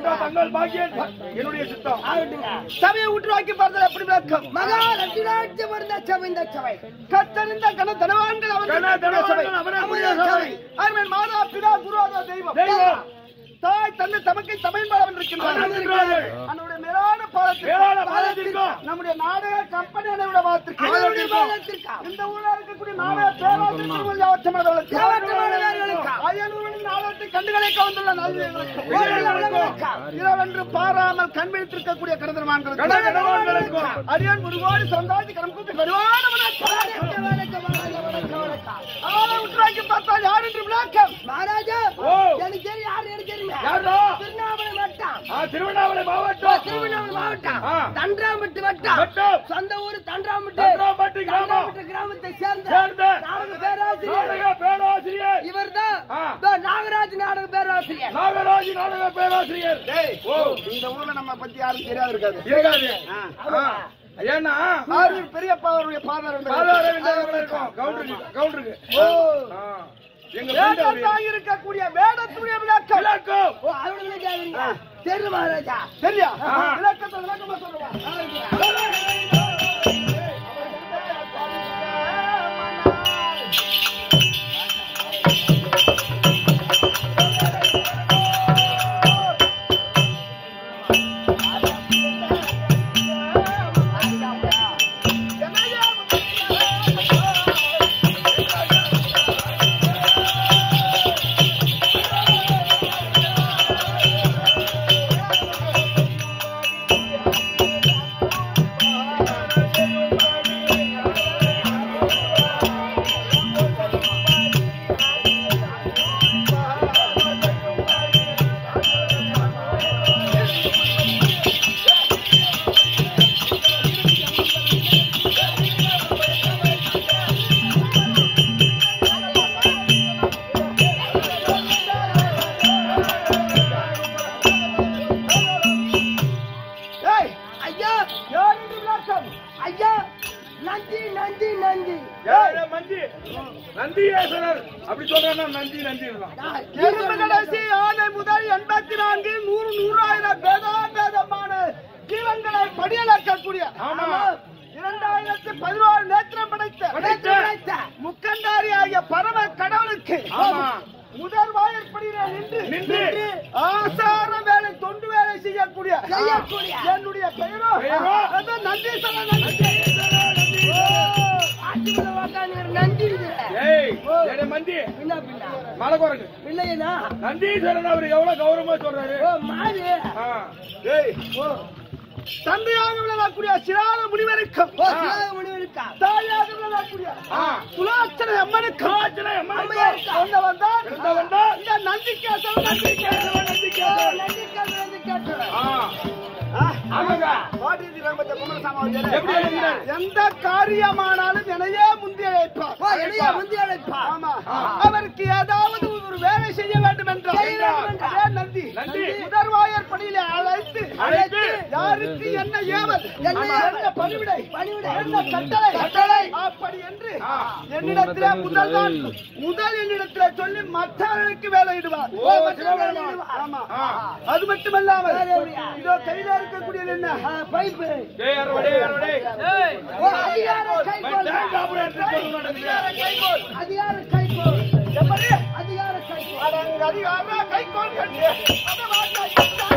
ஆகட்டும் தங்கள் பாக்கியம் என்னுடைய சித்தம் ஆகட்டுங்க. சபையை உற்றுவாக்கி பார்த்தல் எப்படி விளக்கம் மகா ரத்தினாட்சி வந்த சபை இந்த சபை கத்தறிந்த கன தனவான்கள் கன தனவான்கள் அவர்கள் அவரே சபை. அருமையின் மாதா பிதா குருவாதா தெய்வம் தெய்வம். தாய் தந்தை தமக்கை தமிழ்பாளவன் இருக்கின்றார்கள் இருக்கின்றார்கள். நம்முடைய மேலான பாதத்திற்கு மேலான பாதத்திற்கும். நம்முடைய நாடக கம்பெனி அனைவரோட பாதத்திற்கு அதனுடைய பாதத்திற்கு. இந்த ஊரில் இருக்கக்கூடிய நாடக பேராசிரியர்கள் யாவற்றமானவர்களுக்கு யாவற்றமானவர்களுக்கு. அயனூரின் நாடகத்தை கண்டுகளிக்க வந்துள்ள நல்லவர்களுக்கு நல்லவர்களுக்கு. இரவென்று பாராமல் கண் விழித்திருக்கக்கூடிய கடந்தமான்களுக்கு கடந்தமான்களுக்கும். அரியன் முருகோடு சொந்தாதி கரம் கூப்பி பெருவான வணக்கம். வணக்கம், வணக்கம், வணக்கம், வணக்கம், வணக்கம். ஆளை உற்றாக்கி பார்த்தால் யார் என்று விளக்கம் மகாராஜா ஓ. எனக்கு தெரியும் யாரு எனக்கு தெரியுங்க யாரோ? திருவண்ணாமலை வட்டம் ஆ, திருவண்ணாமலை மாவட்டம் திருவண்ணாமலை மாவட்டம் ஆ. தன்றாம்பட்டு வட்டம் வட்டம். சொந்த ஊர் தன்றாம்பட்டு தன்றாம்பட்டு கிராமம். தன்றாம்பட்டு கிராமத்தை சேர்ந்த சேர்ந்த. நாடக பேராசிரியர் நாடக பேராசிரியர் இவர்தான் ஆ. இதோ நாகராஜ் நாடக பேராசிரியர் நாகராஜ் நாடக பேராசிரியர் ஓ இந்த ஊர்ல நம்ம பத்தி யாரும் தெரியாது இருக்காது இருக்காது ஆமா. ஆ. ஏன்னா ஆரூர் பெரியப்பா அவருடைய பாதர் பாதாள விண்டவர்கள் இருக்கும் கவுண்டருக்கு கவுண்டருக்கு ஓ ஆ. எங்க friend அவரு. வேடத்தாக இருக்கக்கூடிய வேடத்துடைய விளக்கம் விளக்கம். ஓ அவரோட கேளுங்க தெரு மகாராஜா சரியா ஆ. விளக்கத்தை விளக்கமா சொல்லுவா ஏய் ஐயா யார் என்று விளக்கம் ஐயா நன்றி நன்றி நன்றி ஏய், ஏய், மஞ்சி நந்தியேஸ்வரர் அப்படி சொல்றேன்னா நந்தி நந்தி தான் இரும்பு கடைசி ஆனை முதல் எண்பத்தி நான்கு நூறு நூறாயிரம் பேதா பேதமான ஜீவன்களை படியலாக்கக்கூடிய ஆமா. இரண்டாயிரத்தி பதினோரு நேத்திரம் படைத்த படைத்த. படைத்த. முக்கண்டாரி ஆகிய பரம கடவுளுக்கு ஆமா. முதல் வாயிற்படியில நின்று நின்று. ஆசார வேலை தொண்டு வேலை செய்யக்கூடிய செய்யக்கூடிய. என்னுடைய பெயரோ பெயரோ? அது நந்தீஸ்வரன் நந்தி ஆட்சிக்குள்ள உக்காந்து நன்றி இது. ஏய் ஏடே மந்தி பின்ன பின்ன மலை குரங்கு பிள்ளையனா நந்தீஸ்வரன் அவர் எவ்வளவு கௌரவமா சொல்றாரு ஓ மாறி ஆ. ஏய், தந்தையாக விளங்கக்கூடிய சிறாத முனிவருக்கும் ஓ சிவக முனிவருக்கா தாயாக விளங்கக்கூடிய ஆ. குலாச்சனை அம்மனுக்கும் காஞ்சனை அம்மையார். சொன்னவன் தான் இருந்தவன் தான் இந்த நந்திக்கேசவன் நந்திகேசவன், நந்திகேசவன். நன்றி கேட்டு நன்றி கேட்டு ஆ. ஆமாங்க. பாட்டியத்தி ராமத்தை குமரசாமி எப்படி எழுதினார்? எந்த காரியமானாலும் என்னையே முந்தி அழைப்பார் ஓ என்னையா முந்தி அழைப்பா ஆமா அவருக்கு ஏதாவது ஒரு வேலை செய்ய வேண்டும் என்றால் செய்ய வேண்டும் என்றால். அதே நந்தி நந்தி. முதல்வாயர் பணியிலே அழைத்து அழைத்து. யாருக்கு என்ன ஏவல் என்ன ஆமா. ஏவல்? என்ன பணிவிடை பணிவிடை. என்ன கட்டளை கட்டளை. அப்படி என்று ஆ. என்னிடத்திலே முதல் தான் முதல் என்னிடத்திலே சொல்லி மற்றவர்களுக்கு வேலையிடுவார் ஓ, சிவபெருமான். ஆமா ஆ. அது மட்டுமல்லாமல் வேற எப்படியா? இதோ கையில இருக்கக்கூடியது என்ன பைப்பு டேய், அறுவடை, அறுவடை. ஓ அதிகார கைகோல் டேங்க் ஆபரேட்டர் சொல்ல மாட்டேங்குது. அதிகார கைகோல் எப்படி அதிகார கைகோல் அடங்க அதிகார கைகோல் கண்டு அதை வாங்க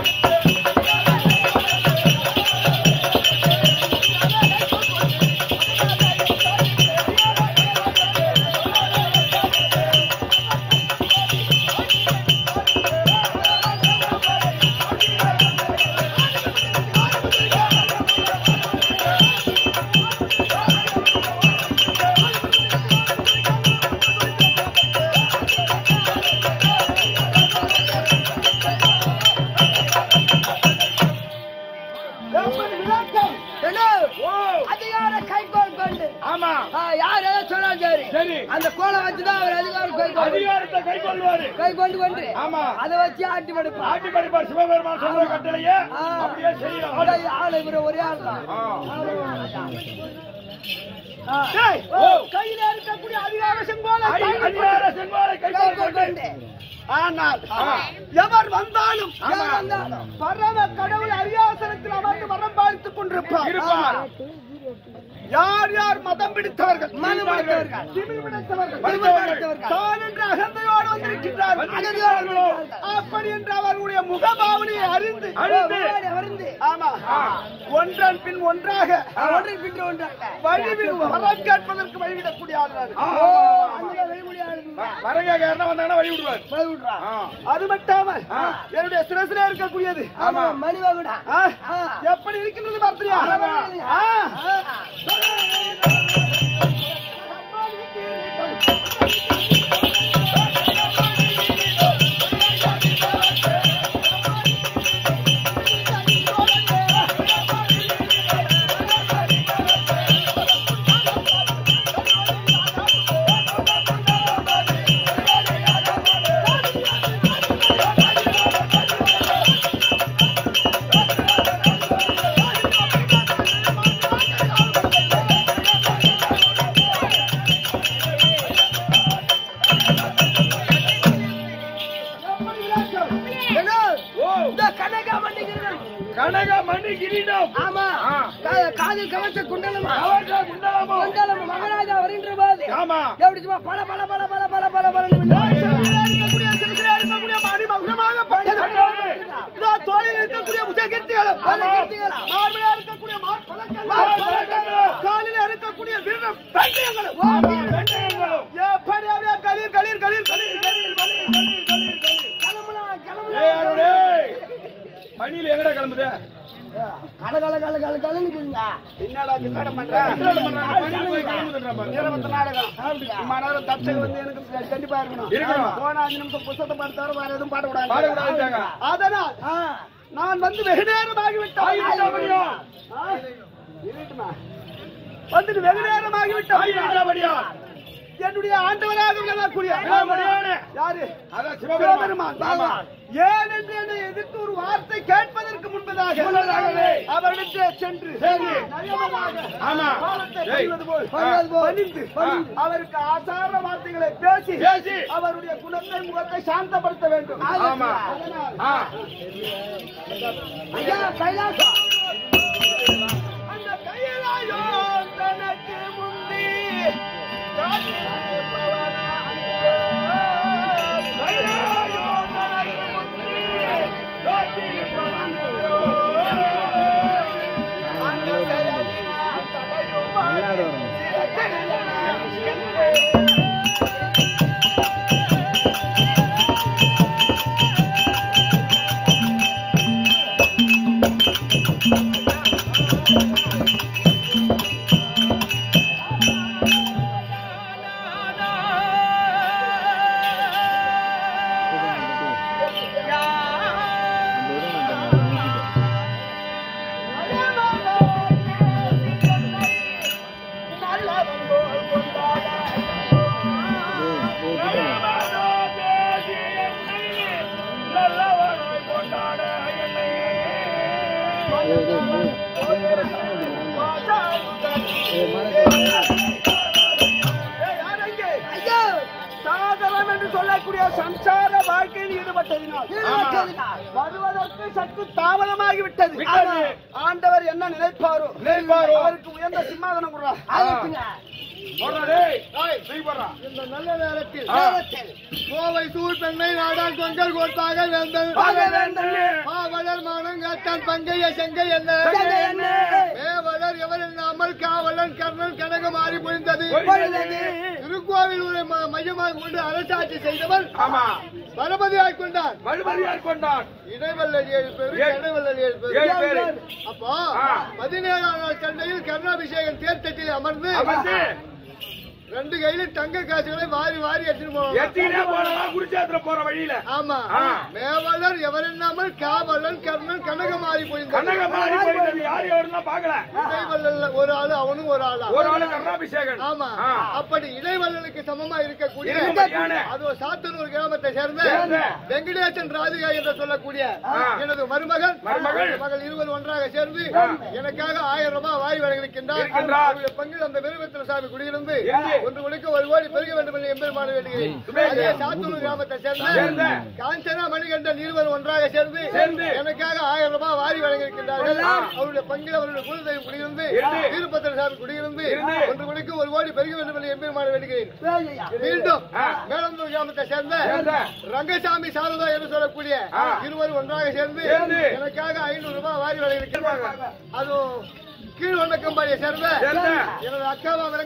எப்படி விளக்கம் என்ன ஓ, அதிகார கைகோல் கொண்டு ஆமா ஆ, யார் எதை சொன்னாலும் சரி சரி. அந்த கோலை வச்சுதான் அவர் அதிகாரம் கை கொண்டு அதிகாரத்தை கை கொள்வாரு கை கொண்டு கொண்டு ஆமா. அதை வச்சு ஆட்டி படுப்பா ஆட்சி படிப்பார் சிவபெருமான் சொல்ற கட்டளையே ஆ. அப்படியே செய்யலாம் ஆளை ஆளை இவரு ஒரே ஆள் தான் ஆ. டேய், ஓ. கையில இருக்கக்கூடிய அதிகார செங்கோலை ஐ- தாங்கி அதிகார செங்கோலை கைக்கோல் கொண்டு. கொண்டு ஆனால் ஆ. எவர் வந்தாலும் ஆமா. வந்தாலும் பரம கடவுள் அரியாசனத்தில் அமர்ந்து வரம் பார்த்துக் கொண்டிருப்பார் இருப்பார். யார் யார் மதம் பிடித்தவர்கள் மதம் பிடித்தவர்கள். திமிர் பிடித்தவர்கள் பிடித்தவர்கள். தான் என்ற அகந்தையோடு வந்திருக்கின்றார்கள் வந்திருக்கிறார்களோ? அப்படி என்று அவர்களுடைய முகபாவனையை அறிந்து அறிந்து. வருந்து ஆமா ஒன்றன் பின் ஒன்றாக ஒன்றில் பின்று ஒன்றாக வழிவில் வரம் கேட்பதற்கு வழிவிடக்கூடிய ஆளுநர் ஆ. அந்த வெளிமொழியாளர் வ- வரங்க யாருன்னா வந்தாங்கன்னா வழி விடுவார் போய்விடுறா ஆ. அது மட்டும் ஆ. என்னுடைய சிரசிலே இருக்கக்கூடியது ஆமா மணிவகுடா ஆ? ஆ. எப்படி இருக்கின்றது பார்த்தியா ஆமா. ஆ. என்ன? ஓ இந்த கனகா மண்டிகிறன் கனக மணி கிரீடம் ஆமா ஆ. கா- காதில் கவச்ச குண்டலமா கவச குண்டலமோ குண்டலம் மகாராஜா வருகின்ற போது ஆமா எப்படி சும்மா பல பல பல பல பல பல பல சிரசிலே இருக்கக்கூடிய சிரசிலே இருக்கக்கூடிய மணி மகுடமாக பட்டது. இதோ தோளில் இருக்கக்கூடிய உதயகீர்த்திகளும், உதயகீர்த்திகளும், மார்பிலே இருக்கக்கூடிய மார்பதக்கங்களும், மார்பதக்கங்களும், காலிலே இருக்கக்கூடிய வீரம் பந்தயங்களும். வெண்டையங்களும். எப்படி அப்படியே களிர் களிர் களிர் களிர் களிர் களிர் களிர் களிர் களிர். ஏய், அருணே. பணியில எங்கடா கிளம்புது கல கல கல கல கலன்னு என்னடா கிண்டாடம் பண்ற? என்னடா பண்றாங்க? பணியில போய் கிளம்புதுன்றா பாரு. இருபத்தி நாடகம். இம்மா நேரம் தப்சக வந்து எனக்கு கண்டிப்பா இருக்கணும். இருக்கணும். போன அஞ்சு நிமிஷம் புத்தகத்தை பாட்டு தவிர வேற எதுவும் பாடக்கூடாது. பாடக்கூடாதுட்டாங்க. அதனால் ஆ நான் வந்து வெகு நேரம் ஆகிவிட்டேன் ஆகிவிட்டபடியா? ஆ? இருக்கட்டுமா? வந்துட்டு வெகு நேரம் ஆகிவிட்டேன் ஆகிவிட்டபடியா? என்னுடைய ஆண்டவராக விளங்கக்கூடிய சிவபெருமானே. யாரு அதான் சிவபெருமான் சிவபெருமான். ஆமா. ஏன் என்று என்னை எதிர்த்து ஒரு வார்த்தை கேட்பதற்கு முன்பதாக முன்னதாகவே. அவரிடத்தில் சென்று சென்று. நயமாக ஆமா. பாவத்தை ஏய். பணிவது போல் பணிவது போல். பணிந்து ஆ. அவருக்கு ஆசார வார்த்தைகளை பேசி பேசி. அவருடைய குணத்தை முகத்தை சாந்தப்படுத்த வேண்டும் ஆமா. அதனால் ஆ. ஐயா கைலாசம் அந்த கையிலாயோ தனக்கு முந்தி காத்திருப்பவனா அன்போ. கையிலாயோ தனக்கு முந்தி காத்திருப்பவனா அன்போ. அந்த செயலினால் தடையுமாறு சிறந்தெழுதலாம் என்று. ஐயா சாதனம் என்று சொல்லக்கூடிய சம்சார வாழ்க்கையில் ஈடுபட்டதினால் ஈடுபட்டதினால். வருவதற்கு சற்று தாமதமாகிவிட்டது விட்டது. ஆண்டவர் என்ன நினைப்பாரோ நினைப்பாரோ. அவருக்கு உயர்ந்த சிம்மாதனம் கொடுறார் அதுக்குங்க போடுறா டேய். நீ போடுறா. இந்த நல்ல நேரத்தில் ஆ. நேரத்தில் கோவை சூழ் பெண்ணை நாடால் தொங்கல் கோட்டாக வேந்தல் பாகவேந்தனே. பாவலர் மானம் காத்தான் பங்கைய செங்கை என்ன செங்கை என்ன? மேவலர் எவர் என்னாமல் காவலன் கர்ணன் கனக மாறி புரிந்தது பொழுதது. திருக்கோவில் ஒரு ம- மையமாக கொண்டு அரசாட்சி செய்தவன் ஆமா பரபதியாய் கொண்டான் வழிமறியார் கொண்டான் இடைவெள்ளல் ஏழு பேரு ஏழு. இடைவெள்ளல் ஏழு பேரு ஏழு பேரு. அப்போ ஆ. பதினேழாம் நாள் சண்டையில் கர்ணாபிஷேகம் தேர்தட்டில் அமர்ந்து அமர்ந்து ரெண்டு கையில தங்க காசுகளை வாரி வாரி எடுத்துட்டு போவாங்க எத்தினே போறலாம் குருச்சேத்திர போற வழியில ஆமா ஆ. மேவலர் எவரென்னாமல் காவலன் கர்ணன் கனகமாறி போயிருந்தாங்க கண்ணக மாறி போயிட்டது யார் எவருன்னா பாக்கல இடைவல்லல்ல ஒரு ஆளு அவனும் ஒரு ஆளா ஒரு ஆளு கருணாபிஷேகன் ஆமா ஆ. அப்படி இடைவல்லலுக்கு சமமா இருக்கக்கூடிய இருக்கும்படியான. அது சாத்தனூர் கிராமத்தை சேர்ந்த சேர்ந்த. வெங்கடேசன் ராதிகா என்று சொல்லக்கூடிய ஆ. எனது மருமகன் மருமகள். மகள் இருவர் ஒன்றாக சேர்ந்து எனக்காக ஆயிரம் ரூபாய் வாரி வழங்கியிருக்கின்றார் இருக்கின்றார். அவருடைய பங்கில் அந்த பெருமித்திர சாமி குடியிருந்து இருந்து. ஒன்று மணிக்கு ஒரு கோடி பெருக வேண்டும் என்று எம்பெருமான வேண்டுகிறேன் சுபேஷ். அதே சாத்தனூர் கிராமத்தை சேர்ந்த சேர்ந்த. காஞ்சனா மணிகண்டன் இருவர் ஒன்றாக சேர்ந்து சேர்ந்து. எனக்காக ஆயிரம் ரூபாய் வாரி வழங்கியிருக்கின்றார்கள் ஆ. அவருடைய பங்கில் அவருடைய குலதெய்வம் குடியிருந்து இருந்து. வீரபத்திர சாமி குடியிருந்து இருந்து. ஒன்று மணிக்கு ஒரு கோடி பெருக வேண்டும் என்று எம்பெருமான வேண்டுகிறேன் மீண்டும் ஆ. மேலந்தூர் கிராமத்தை சேர்ந்த சேர்ந்த. ரங்கசாமி சாரதா என்று சொல்லக்கூடிய ஆ. இருவர் ஒன்றாக சேர்ந்து சேர்ந்து. எனக்காக ஐநூறு ரூபாய் வாரி வழங்கியிருக்கிறாங்க அதுவும் கீழ்வண்ணக்கம்பாடியை சேர்ந்த சேர்ந்த. எனது அக்காவா விளங்க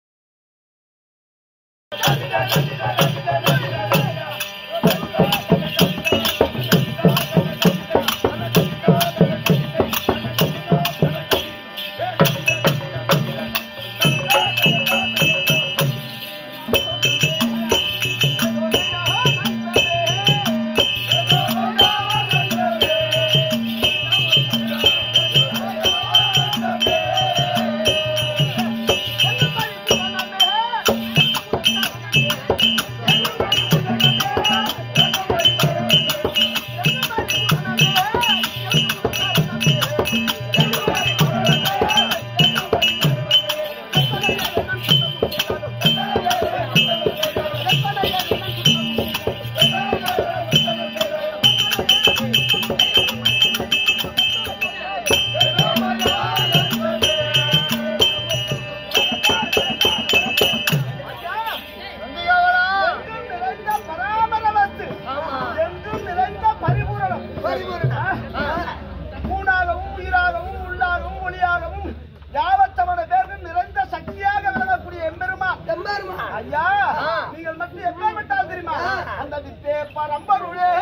ரங்ககாவலா எங்கும் நிறைந்த பராமரவஸ்து. எங்கும் நிறைந்த பரிபூரணம். ஆ. ஊனாகவும், உயிராகவும், உள்ளாகவும், ஒளியாகவும், யாவத்தவன பேர்கள் நிறைந்த சக்தியாக விளங்கக்கூடிய எம்பெருமான். ஐயா, நீங்கள் மட்டும் எப்பேற்பட்டால் தெரியுமா அந்த வித்தே பரம்பருளே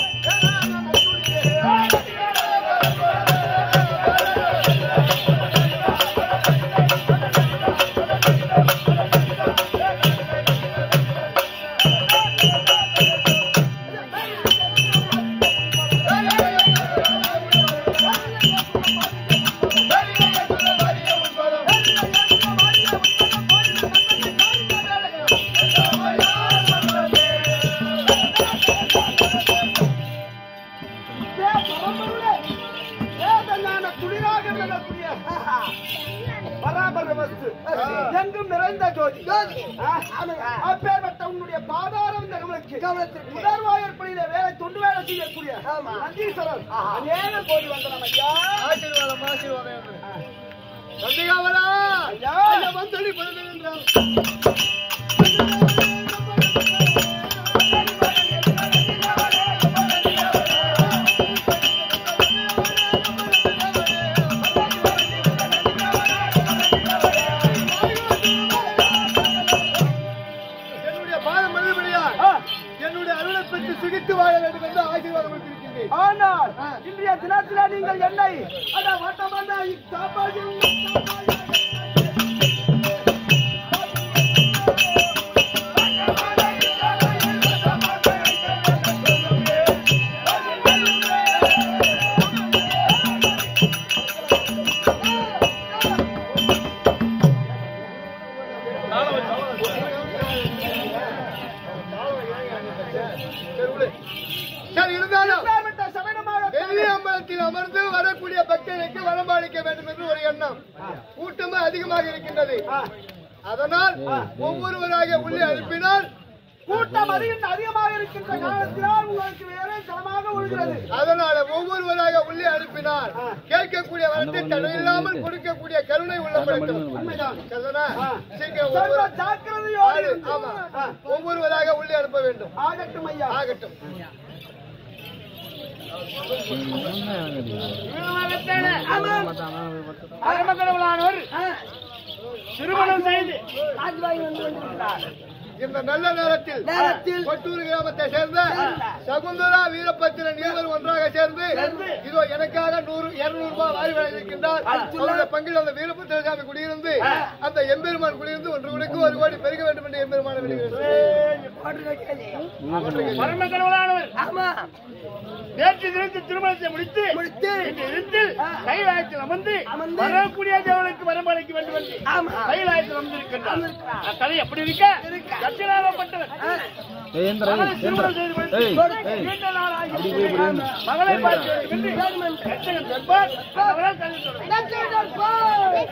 வித்தே பரம்பருளே வேதஞான குளிராக விளங்கக்கூடிய பராபரவஸ்து எங்கும் நிறைந்த ஜோதி ஆ, அப்பேற்பட்ட உன்னுடைய பாதாரம் கவனத்திற்கு உடற்வாயற்படியில வேலை தொண்டு வேலை செய்யக்கூடிய நந்தீஸ்வரர் அநேக கோடி வந்தனம் ஐயா ஆசீர்வாதம் ஆசீர்வாதம் என்று. ரங்ககாவலா ஐயா. ஐயா, வந்தொழி பதினென்றால் என்னுடைய பாதம் மறுபடியா என்னுடைய அருளை பெற்று சுகித்து வாழ வேண்டும் என்று ஆசீர்வாதம் கொடுத்திருக்கின்றேன் ஆனால் இன்றைய தினத்தில நீங்கள் என்னை அட வட்டமான சாப்பாடு சரி இருந்தாலும் அப்பேற்பட்ட சமயமாக வெள்ளி அம்பலத்தில் அமர்ந்து வரக்கூடிய பக்தர்களுக்கு வரம்பாளிக்க வேண்டும் என்று ஒரு எண்ணம் கூட்டமும் அதிகமாக இருக்கின்றது அதனால் ஒவ்வொருவராக உள்ளே அனுப்பினால் கூட்டம் அதிகம் அதிகமாக இருக்கின்ற காலத்தினால் உங்களுக்கு வேற சமமாக விழுகிறது அதனால ஒவ்வொருவராக உள்ளே அனுப்பினால் கேட்கக்கூடிய வரத்தை தடையில்லாமல் கொடுக்கக்கூடிய கருணை உள்ள உண்மைதான் சரிதானா? சீக்கிரம் சர்வ ஒவ்வொரு- ஜாக்கிரதையோடு ஆளு, ஆமா ஒவ்வொருவராக உள்ளே அனுப்ப வேண்டும் ஆகட்டும் ஐயா ஆகட்டும் அரமகடவுளானவர் திருமணம் செய்து ராஜ்வாய் வந்து கொண்டிருக்கிறார் இந்த நல்ல நேரத்தில் நேரத்தில் கொட்டூர் கிராமத்தை சேர்ந்த சகுந்தரா வீரபத்திரன் இருவர் ஒன்றாக சேர்ந்து இதோ எனக்காக நூறு இருநூறு ரூபாய் வாரி வழங்கியிருக்கின்றார் அவருடைய பங்கில் அந்த வீரபத்திர சாமி குடியிருந்து அந்த எம்பெருமான் குடியிருந்து ஒன்று குடிக்கு ஒரு கோடி பெருக வேண்டும் என்று எம்பெருமான பரம கடவுளானவர் ஆமா நேற்று தினத்து திருமணத்தை முடித்து முடித்து இன்று இருந்தில் கைலாயத்தில் அமர்ந்து அமர்ந்து வரக்கூடிய தேவனுக்கு வரமளிக்க வேண்டும் என்று ஆமா கைலாயத்தில் அமர்ந்திருக்கின்றார் அக்கதை எப்படி இருக்க தட்சிணாகப்பட்டவர் மகளை திருமணம் செய்து முடித்து நீண்ட நாள் ஆகி மகளை பார்க்க வேண்டும் என்று தட்சகன் செல்வார் அவரால் கல்வி தொடரும்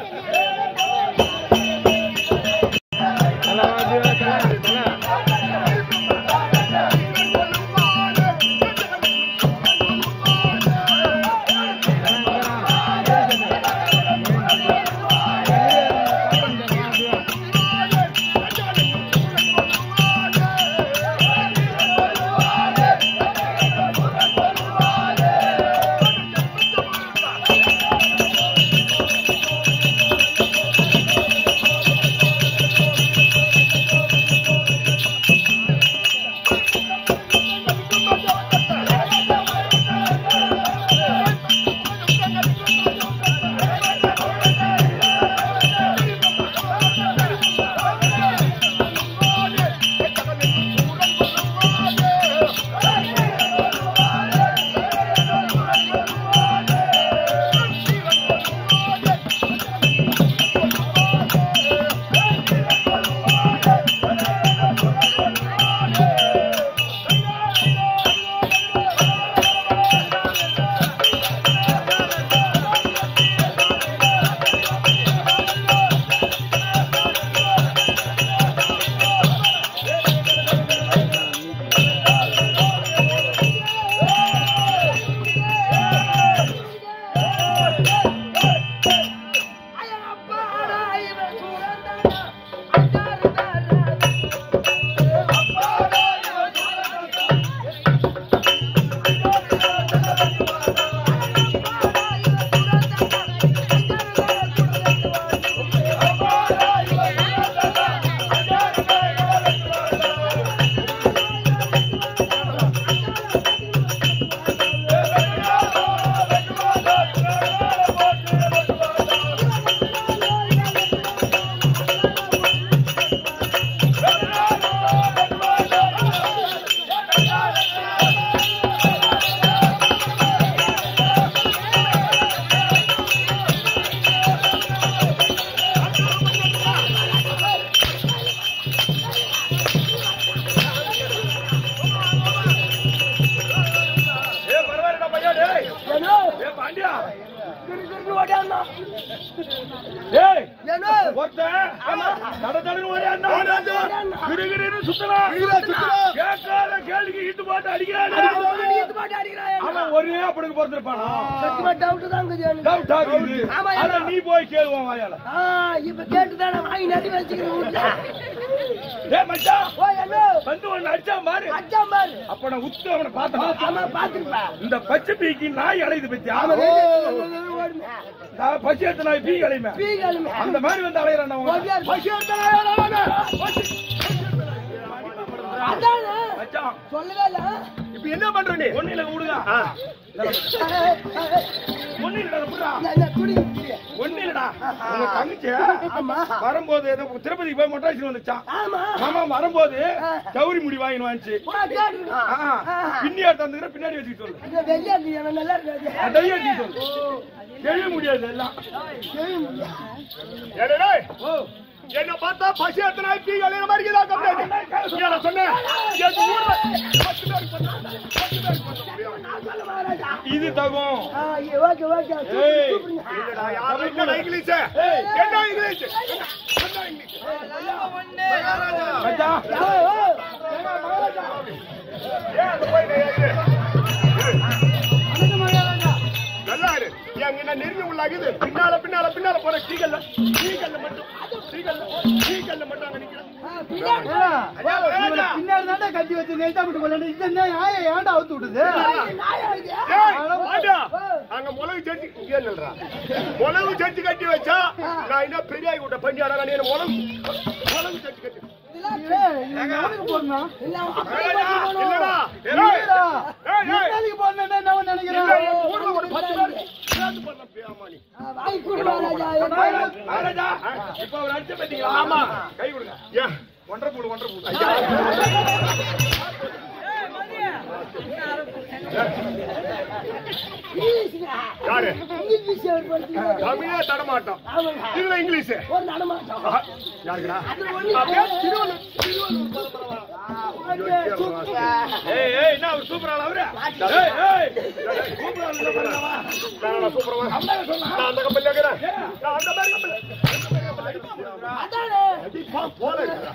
ஏ பரவாயில்ல பையா டேய் ஏ பாண்டியா ஏய் ஒருத்தன் தட தடன்னு ஓடியாந்தான். கிடுகிடுன்னு சுத்தலாம். கேட்காத கேள்விக்கு இட்டு போட்டு அடிக்கிறானே. அவன் ஒரே அப்படிக்கு பிறந்திருப்பானா? Doubt ஆகுது. ஆமா, அத நீ போய் கேளுவான் வாயால. ஏய் மச்சான், வந்து உன்னை அடிச்சான் பாரு. அப்ப நான் உத்து அவனை பார்த்தேன். இந்த பச்சை பீக்கு நாய் அலையுது பத்தியா? நான் பச்சை எடுத்த நாய் பீ அலையுமே. அந்த மாதிரி வந்து அலையிறான் அவன். பச்சை எடுத்த நாய் அலையுறானே. மச்சான், இப்ப என்ன பண்ற நீ? ஒண்ணும் இல்ல, விடுடா. ஒண்ணும் இல்லடா, விடுடா. ஒண்ணும் இல்லடா. உங்க தங்கச்சி வரும்போது ஏதோ திருப்பதிக்கு போய் மொட்டாசி வந்துச்சான் மாமா வரும்போது கௌரி முடி வாங்கின்னு வந்துச்சு பின்னியா தந்துக்கிற பின்னாடி வச்சுக்க சொல்லு அதையும் வச்சுக்க சொல்லு தெரிய முடியாது எல்லாம் ஓ என்ன பார்த்தா பசி எத்தனை பீ கலையிற மாதிரி இருக்குதா கம்பெனி நான் சொன்னேன் என் ஊர்ல பத்து பேர் பண்ணாங்க. பத்து பேர் பண்ணாங்க. இது தகும் ஏய் இல்லடா, யாரும் என்னடா இங்கிலீஷ் ஏய். என்ன இங்கிலீஷ் என்ன இங்கிலீஷ் மச்சான் ஏன் அங்க போய் நீ இரு. நல்லா இரு எங்க என்ன நெருங்கி உள்ளாகுது பின்னால பின்னால பின்னால போற டீகல்ல டீகல்ல மட்டும் டீகல்ல டீகல்ல மட்டும் அங்க நிக்கிறேன் பின்னாடி தாண்டா கட்டி வச்சு நெல்தா விட்டு கொள்ளணும் இது என்ன ஏன் ஏன்டா அவுத்து விடுது ஏய், வாடா. அங்க முளகு செஞ்சு இங்கே நில்றா. முளகு செஞ்சு கட்டி வச்சா நான் என்ன பெரிய விட்ட பண்டியாடா நீ என்ன முளகு முளகு செஞ்சு கட்டி இல்லடா ஏய், ஏய், ஏய். இல்ல, என் ஊர்ல ஒரு பத்து பேர் சேர்ந்து பண்ண பேமானி. மகாராஜா, இப்ப அவர் அடிச்ச பாத்தீங்களா? ஆமா. கை கொடுங்க. ஏன்? ஒன்றரை போடு, ஒன்றரை போடு. யாரு? தமிழே தடமாட்டோம். இதுல இங்கிலீஷ். ஆஹா, யாருக்குடா? அப்படியே திருவள்ளூர், திருவள்ளூர் பரம்பரை. ஏய், ஏய், என்ன அவர் சூப்பர் ஆளா அவரு? ஏய், ஏய், சூப்பர் ஆளு இல்ல பாருங்கம்மா. நான் சூப்பரா? நான் அந்த கம்பெனில இருக்கிறேன். நான் அந்த மாதிரி கம்பெனில. அடிப்பா, போல இருக்குடா.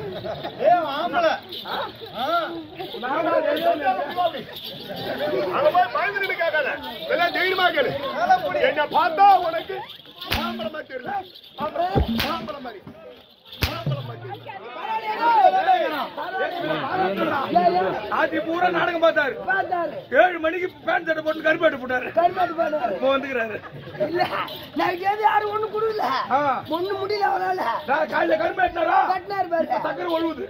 அங்க போய் பயந்துட்டு கேட்காத. எல்லாம் தைரியமா கேளு. என்னை பார்த்தா உனக்கு மாம்பழமா தெரியல. மாம்பழம், மாம்பழம் மாதிரி. மாம்பழம் மாதிரி. ஆத்தி பூரா நாடகம் பார்த்தாரு ஏழு மணிக்கு பேண்ட் சட்டை போட்டு கருப்பாட்டு போட்டாரு இப்போ வந்துக்கிறாரு ஆ. நான் காலையில கருப்பாட்டினாரா சக்கரை ஒழுகுது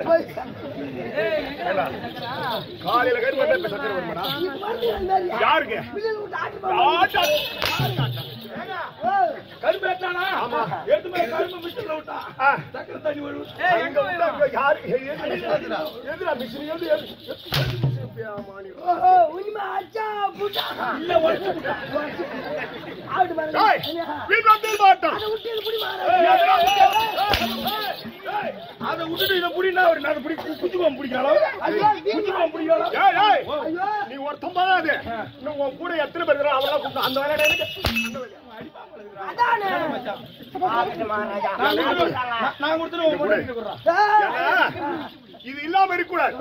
காலையில கருப்பாட்டா இப்ப சக்கரை வருமாடா யாருக்கு ஆட்டா. கரும்பு ஏத்தானா? ஏத்து மேல கரும்பு மிஷின்ல விட்டா. சக்கரை தண்ணி வரும். எங்க விட்டா இங்க யாரு? எதுடா? எதுடா மிஷின்? எது? எது? எது மிஷின்? பேமானி. இல்ல, உடைச்சு விட்டா. ஏய், வீட்டுல வந்து மாட்டான். ஏய், ஏய், அதை விட்டுட்டு இதை புடினா அவர் நான் பிடி குத்துக்குவம் பிடிக்கலாம் குத்துக்குவம் பிடிக்கலாம் ஏய் ஏய் நீ ஒருத்தன் போதாது இன்னும் உன் கூட எத்தனை பேர் இருக்கிறான் அவெல்லாம் கூப்பிட்டு அந்த வேலையை எனக்கு அந்த வேலையை நான் கொடுத்துட்டு உன் கூட இது இல்லாம இருக்கக்கூடாது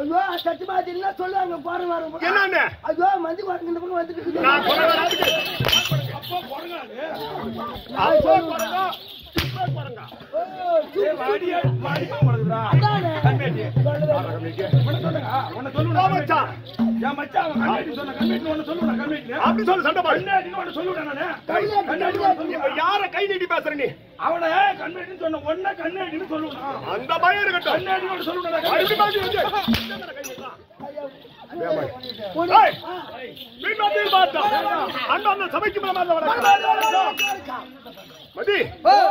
என்னன்னு நான் குறைவா அதுக்கு அப்போ குறைங்காது அப்போ குறைங்கா இப்ப குறைங்கா ஏய், வாடியா, வாடியா குறைங்குதுடா. கண்மேட்டி. உன்னை சொல்லுங்க, உன்னை சொல்லுடா, மச்சான். என் மச்சான் அவன் கண்மேட்டி சொன்ன, கண்மேட்டின்னு ஒண்ணு சொல்லுடா, கண்மேட்டின்னு. அப்படி சொல்லு, சண்டை போடு. கண்மேட்டின்னு ஒண்ணு சொல்லுடா நானு. கண்மேட்டின்னு ஒண்ணு சொல்லுடா. இப்ப யார கை நீட்டி பேசுற நீ அவனை கண்மேட்டின்னு சொன்ன ஒன்ன கண்மேட்டின்னு சொல்லுடா. அந்த பயம் இருக்கட்டும் கண்மேட்டின்னு ஒண்ணு சொல்லுடா, கண்மேட்டி. ஏய், வீட்டுல பார்த்தா அண்ணன் அண்ணன் சபைக்கு மேல மேல வணக்கம். மதி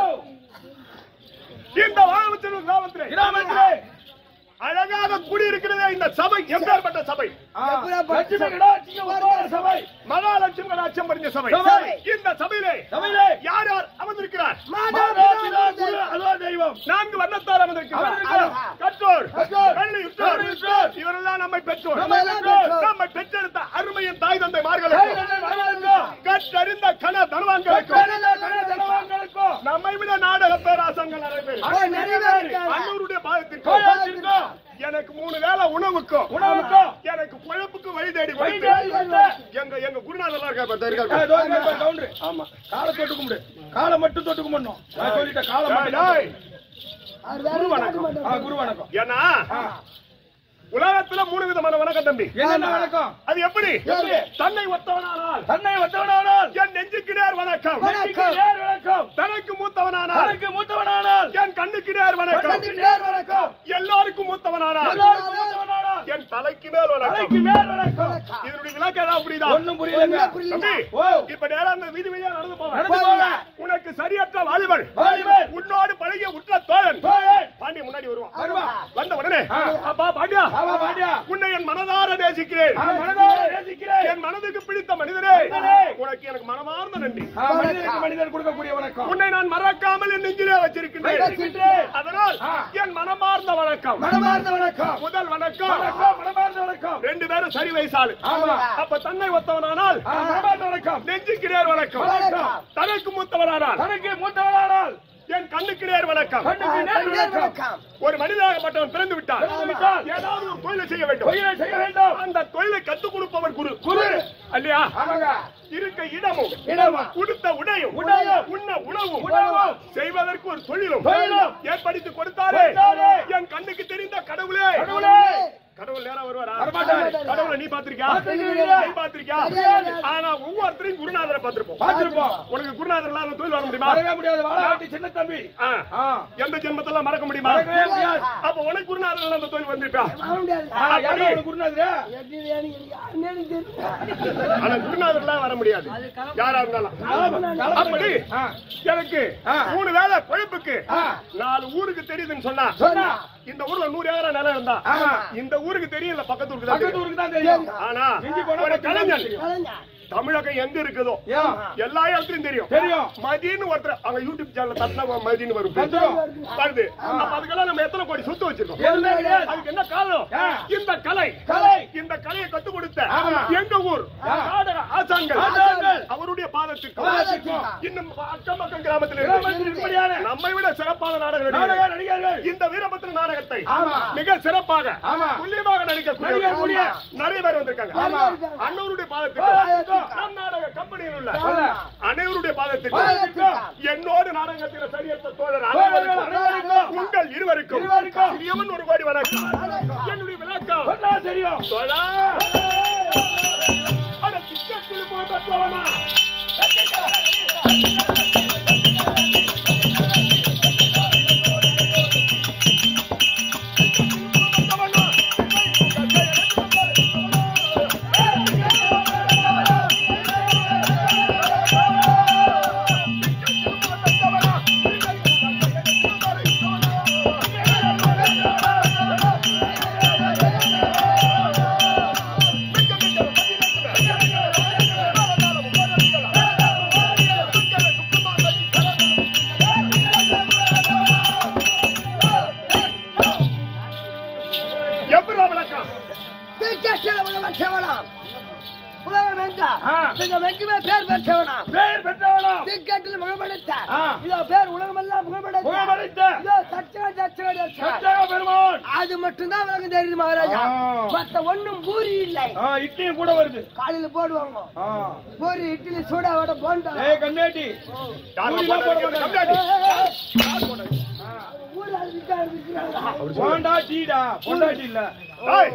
இந்த வாகனத்தில் கிராமத்திலே கிராமத்திலே அழகாக குடியிருக்கிறதே இந்த சபை எப்பேற்பட்ட சபை லட்சுமி கடாட்சிய உத்தம சபை மகாலட்சுமி கடாட்சியம் பறிஞ்ச சபை இந்த சபையிலே சபையிலே யார் யார் அமர்ந்திருக்கிறார் மாதாபிதா, குரு, அதோ தெய்வம் நான்கு வண்ணத்தார் அமர்ந்திருக்கிறார் கற்றோர் கள்ளி உற்றோர் இவரெல்லாம் நம்மை பெற்றோர் நம்மை பெற்றெடுத்த அருமையின் தாய் தந்தை மார்களுக்கும் கற்றறிந்த கன தருவாங்களுக்கும் நம்மை விட நாடக பேராசங்கள் நிறைய பேர் அன்னூருடைய பாதத்திற்கும் எனக்கு மூணு வேளை உணவுக்கும் உணவுக்கும் எனக்கு குழப்புக்கு வழி தேடி கொடுத்து எங்க எங்க குருநாதெல்லாம் இருக்கா ஆமா காலை தொட்டு கும்பிடு காலை மட்டும் தொட்டு கும்பிடணும் நான் சொல்லிட்டேன் காலை மட்டும் குரு வணக்கம் ஆ, குரு வணக்கம் ஏன்னா உலகத்துல மூணு விதமான வணக்கம் தம்பி என்ன வணக்கம் அது எப்படி தன்னை ஒத்தவனானால் தன்னை ஒத்தவனானால் என் நெஞ்சுக்கு நேர் வணக்கம் நேர் வணக்கம் தனக்கு மூத்தவனானால் தனக்கு மூத்தவனானால் என் கண்ணுக்கு நேர் வணக்கம் நேர் வணக்கம் எல்லாருக்கும் மூத்தவனானால் எல்லாருக்கும் மூத்தவனானால் என் தலைக்கு மேல் வணக்கம் தலைக்கு மேல் வணக்கம் இதனுடைய விளக்கம் ஏதாவது புரியுதா ஒண்ணும் புரியலங்க தம்பி இப்ப நேரா அந்த வீதி வழியா நடந்து போவேன் நடந்து போவேன் உனக்கு சரியற்ற வாலிபன் வாலிபன் உன்னோடு பழகிய உற்ற தோழன் பாண்டி முன்னாடி வருவான் வருவான் வந்த உடனே அப்பா பாண்டியா பாண்டியா உன்னை என் மனதார நேசிக்கிறேன் மனதார நேசிக்கிறேன் என் மனதுக்கு பிடித்த மனிதரே உனக்கு எனக்கு மனமார்ந்த நன்றி மனிதனுக்கு மனிதர் கொடுக்கக்கூடிய வணக்கம் உன்னை நான் மறக்காமல் என் நெஞ்சிலே வச்சிருக்கின்றேன் அதனால் என் மனமார்ந்த வணக்கம் மனமார்ந்த வணக்கம் முதல் வணக்கம் மனமார்ந்த வணக்கம் ரெண்டு பேரும் சரி வயசாளு அப்ப தன்னை ஒத்தவனானால் மனமார்ந்த வணக்கம் நெஞ்சுக்கு நேர் வணக்கம் தனக்கு மூத்தவனானால் தனக்கு மூத்தவனானால் என் கண்ணுக்கு நேர் வணக்கம் ஒரு மனிதனாகப்பட்டவன் பிறந்து விட்டார் ஏதாவது ஒரு தொழிலை செய்ய வேண்டும் தொழிலை செய்ய வேண்டும் அந்த தொழிலை கத்துக் கொடுப்பவர் குரு குரு இல்லையா இருக்க இடமும் இடமும் கொடுத்த உடையும் உடையும் உண்ண உணவும் உணவும் செய்வதற்கு ஒரு தொழிலும் தொழிலும் ஏற்படுத்தி கொடுத்தாரே என் கண்ணுக்கு தெரிந்த கடவுளே கடவுளே கடவுள் நேரா வருவாரா வரமாட்டாரு. கடவுளை நீ பாத்திருக்கியா பார்த்திருக்கிறேன். நீ பாத்திருக்கியா தெரியாது. ஆனா ஒவ்வொருத்தரையும் குருநாதரை பார்த்திருப்போம் பார்த்திருப்போம். உனக்கு குருநாதர் இல்லாத தொழில் வர முடியுமா வரவே முடியாது வாழாட்டி சின்ன தம்பி ஆ. ஆ. எந்த ஜென்மத்தெல்லாம் மறக்க முடியுமா வரவே முடியாது அப்ப உனக்கு குருநாதர் இல்லாத தொழில் வந்திருப்பா வர முடியாது ஆ, யாரோ ஒரு குருநாதரே எப்படி வேணும் எனக்கு யாருன்னே எனக்கு தெரியாது. ஆனா குருநாதர் எல்லாம் வர முடியாது யாரா இருந்தாலும் அப்படி ஆ. எனக்கு ஆ. மூணு வேலை பொழைப்புக்கு ஆ. நாலு ஊருக்கு தெரியுதுன்னு சொன்னா சொன்னா. இந்த ஊர்ல நூறு ஏக்கரா நிலம் இருந்தா ஆமா. இந்த ஊருக்கு தெரியும் இல்ல பக்கத்து ஊருக்கு தான் பக்கத்து தெரியும். ஊருக்கு தான் தெரியும் ஆனா மிஞ்சி போனா ஒரு பத்து கலைஞன் தெரியும். கலைஞர். தமிழகம் எங்க இருக்குதோ ஏன்? எல்லா இடத்துலயும் தெரியும் தெரியும். மதின்னு ஒருத்தர் அவங்க யூடியூப் சேனல்ல தட்டினா மதின்னு வரும் வந்துரும். வருது அப்ப அதுக்கெல்லாம் நம்ம எத்தனை கோடி சொத்து வச்சிருக்கோம் எதுவுமே கிடையாது. அதுக்கு என்ன காரணம் ஆ. இந்த கலை கலை. இந்த கலையை கத்து கொடுத்த ஆமா. எங்க ஊர் ஆ. நாடக ஆசான்கள் ஆசான்கள். அவருடைய பாதத்துக்கு பாதத்துக்கும். இன்னும் அக்கம் பக்கம் கிராமத்தில் கிராமத்தில் இருக்கு. இப்படியான நம்மை விட சிறப்பான நாடக நாடக நடிகர்கள் நடிகர்கள் இந்த வீரபத்திர நாடகத்தை ஆமா. மிக சிறப்பாக ஆமா. துல்லியமாக நடிக்கக்கூடிய நடிக்கக்கூடிய. நிறைய பேர் வந்திருக்காங்க ஆமா. அன்னவருடைய பாதத்துக்கும். பாதத்துக்கு நம் நாடக கம்பெனியில் உள்ள சொல்ல. அனைவருடைய பாதத்துக்கு பாதத்துக்கும். என்னோடு நாடகத்தில் சரியத்த தோழர் தோழர்கள் அனைவருக்கும் அனைவருக்கும். உங்கள் இருவருக்கும் இருவருக்கும். சிறியவன் ஒரு கோடி வணக்கம் என்னுடைய விளக்கம் சொன்னா தெரியும் தோழா அட திக்கத்தில் போட்ட தோழனா எப்படி விளக்கம் திருக்கேஷ்டில உள்ள பெற்றவனாம். உலகம் எங்கா? ஆ. இந்த வெற்றிமே பேர் பெற்றவனாம். பேர் பெற்றவனும் திருக்கேட்டில் முகமடைத்த. ஆ. இதோ பேர் உலகமெல்லாம் முகமடைத்த. புகழமளித்த இதோ தட்சண தட்சண தட்சண. சத்தியாக பெருமான் அது மட்டும்தான் விளக்கம் தெரியுது மகாராஜா ஆ. மத்த ஒண்ணும் பூரி இல்லை ஆ, இட்லியும் கூட வருது காலையில போடுவாங்க ஆ. பூரி இட்லி சூடா வடை போண்டா ஏய் கண்ணாட்டி யார் பூரிலாம் போட போட மாட்டாங்க. கம்மியாடி. ஊர்ல அதுக்கு இருக்கிறாங்க போண்டா டீடா பொண்டாட்டி இல்ல ஏய்,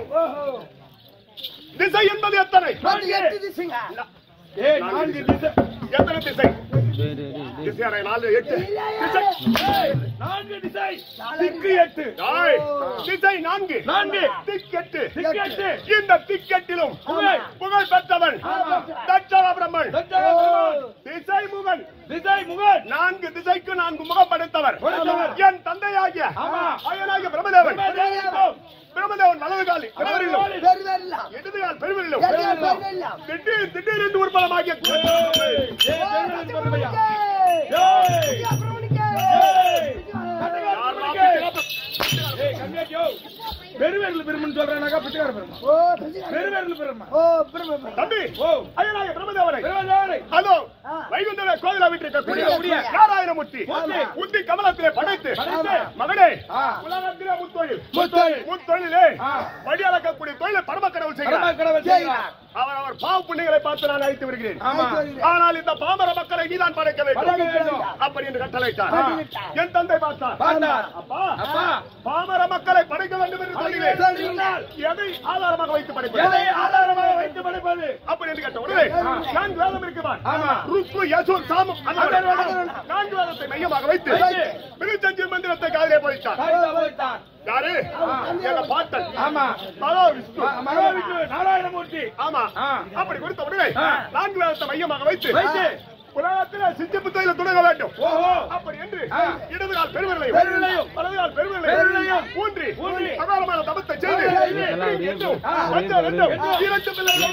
திசை என்பது எத்தனை எட்டு திசைங்க ஏய் நான்கு திசை எத்தனை திசை திசை அறை நாலு எட்டு திசை ஏய், நான்கு திசை திக்கு எட்டு ஏய், திசை நான்கு நான்கு. திக்கெட்டு திக்கு எட்டு இந்த திக்கெட்டிலும் புகழ். புகழ் பெற்றவன் ஆமா. தட்சண பிரம்மன் சத்தியாக பெருமான் திசை முகன் திசை முகன் நான்கு திசைக்கு நான்கு முகம் படைத்தவர் படைத்தவர். என் தந்தையாகிய ஆமா. அயனாகிய பிரம்மதேவன் பிரம்மதேவன். பிரம்மதேவன் வலது காலி பெருவரிலும் பேர் வரலாம் இடது கால் பெருவரிலும் பேர் வரலாம் திடீர் திடீர் என்று உற்பலமாகிய ஏய், ஏய், பெருமாள் பெருமையா. ஏய், ஏய், கட்டக்கார பெருமைக்கு. ஏய், கண்ணாட்டி, யோ. பெருவேர்ல பெருமன் சொல்றானாக்கா பிச்சைக்கார பெருமா ஓ பிரசிடா. பெருவேர்ல பெருமா ஓ பிரம்ம தம்பி ஓ அயனாகிய பிரம்மதேவனை பெருமாள் அதோ ஆ. வைகுந்தர கோவிலா விட்டிருக்கக்கூடிய முடிய, முடிய. நாராயணமூர்த்தி மூர்த்தி. உத்தி கமலத்திலே படைத்து படைத்து. மகனே ஆ. உலகத்திலே முத்தொழில் முத்தொழில். முத்தொழிலே ஆ. வழி அளக்கக்கூடிய தொழிலை பரமக்கடவுள் செய்கிறார் கடவுள் செய்கிறார் அவர் அவர் பாவ புண்ணியங்களை பார்த்து நான் அழைத்து வருகிறேன் ஆமா ஆனால் இந்த பாமர மக்களை நீதான் படைக்க படைக்க வேண்டும் வேண்டும். அப்படி என்று கட்டளையிட்டார் ஆ. என் தந்தை பார்த்தார் பார்த்தார். அப்பா அப்பா. பாமர மக்களை படைக்க வேண்டும் என்று படைக்க சொல்கிறேன் எதை ஆதாரமாக வைத்து எதை படைப்பது ஆதாரமாக வைத்து படிப்பது அப்படி என்று கேட்ட உடனே நான்கு வேதம் இருக்குமா ஆமா. ருக்கு யசுர் சாமம் அதர்வணம். அதர்வணம். நான்கு வேதத்தை மையமாக வைத்து வைத்து. விருத்தஞ்சு மந்திரத்தை காதிலே போயிட்டார் காய்தா வைத்தான். யாரு எங்க பாட்டன் ஆமா மகா விஷ்ணு ம- மகாவிஷ்ணு நாராயணமூர்த்தி ஆமா ஆ. அப்படி கொடுத்த உடனே ஆ. நான்கு வேதத்தை மையமாக வைத்து வைத்து. புராணத்தில சித்திப்புத்தையில தொடங்க வேண்டும் ஓஹோ அப்படி என்று ஆ. இடது கால் பெருவிரலையும் பெருவிரலையும். வலது கால் பெருவிரலையும் பெருவிரலையும். ஊன்றி ஊன்றி. அகாலமான தபத்தை செய்து செய்து. எட்டும், ஆ. பஞ்சம் ரெண்டும், எட்டும். இரண்டு பிள்ளைகள்.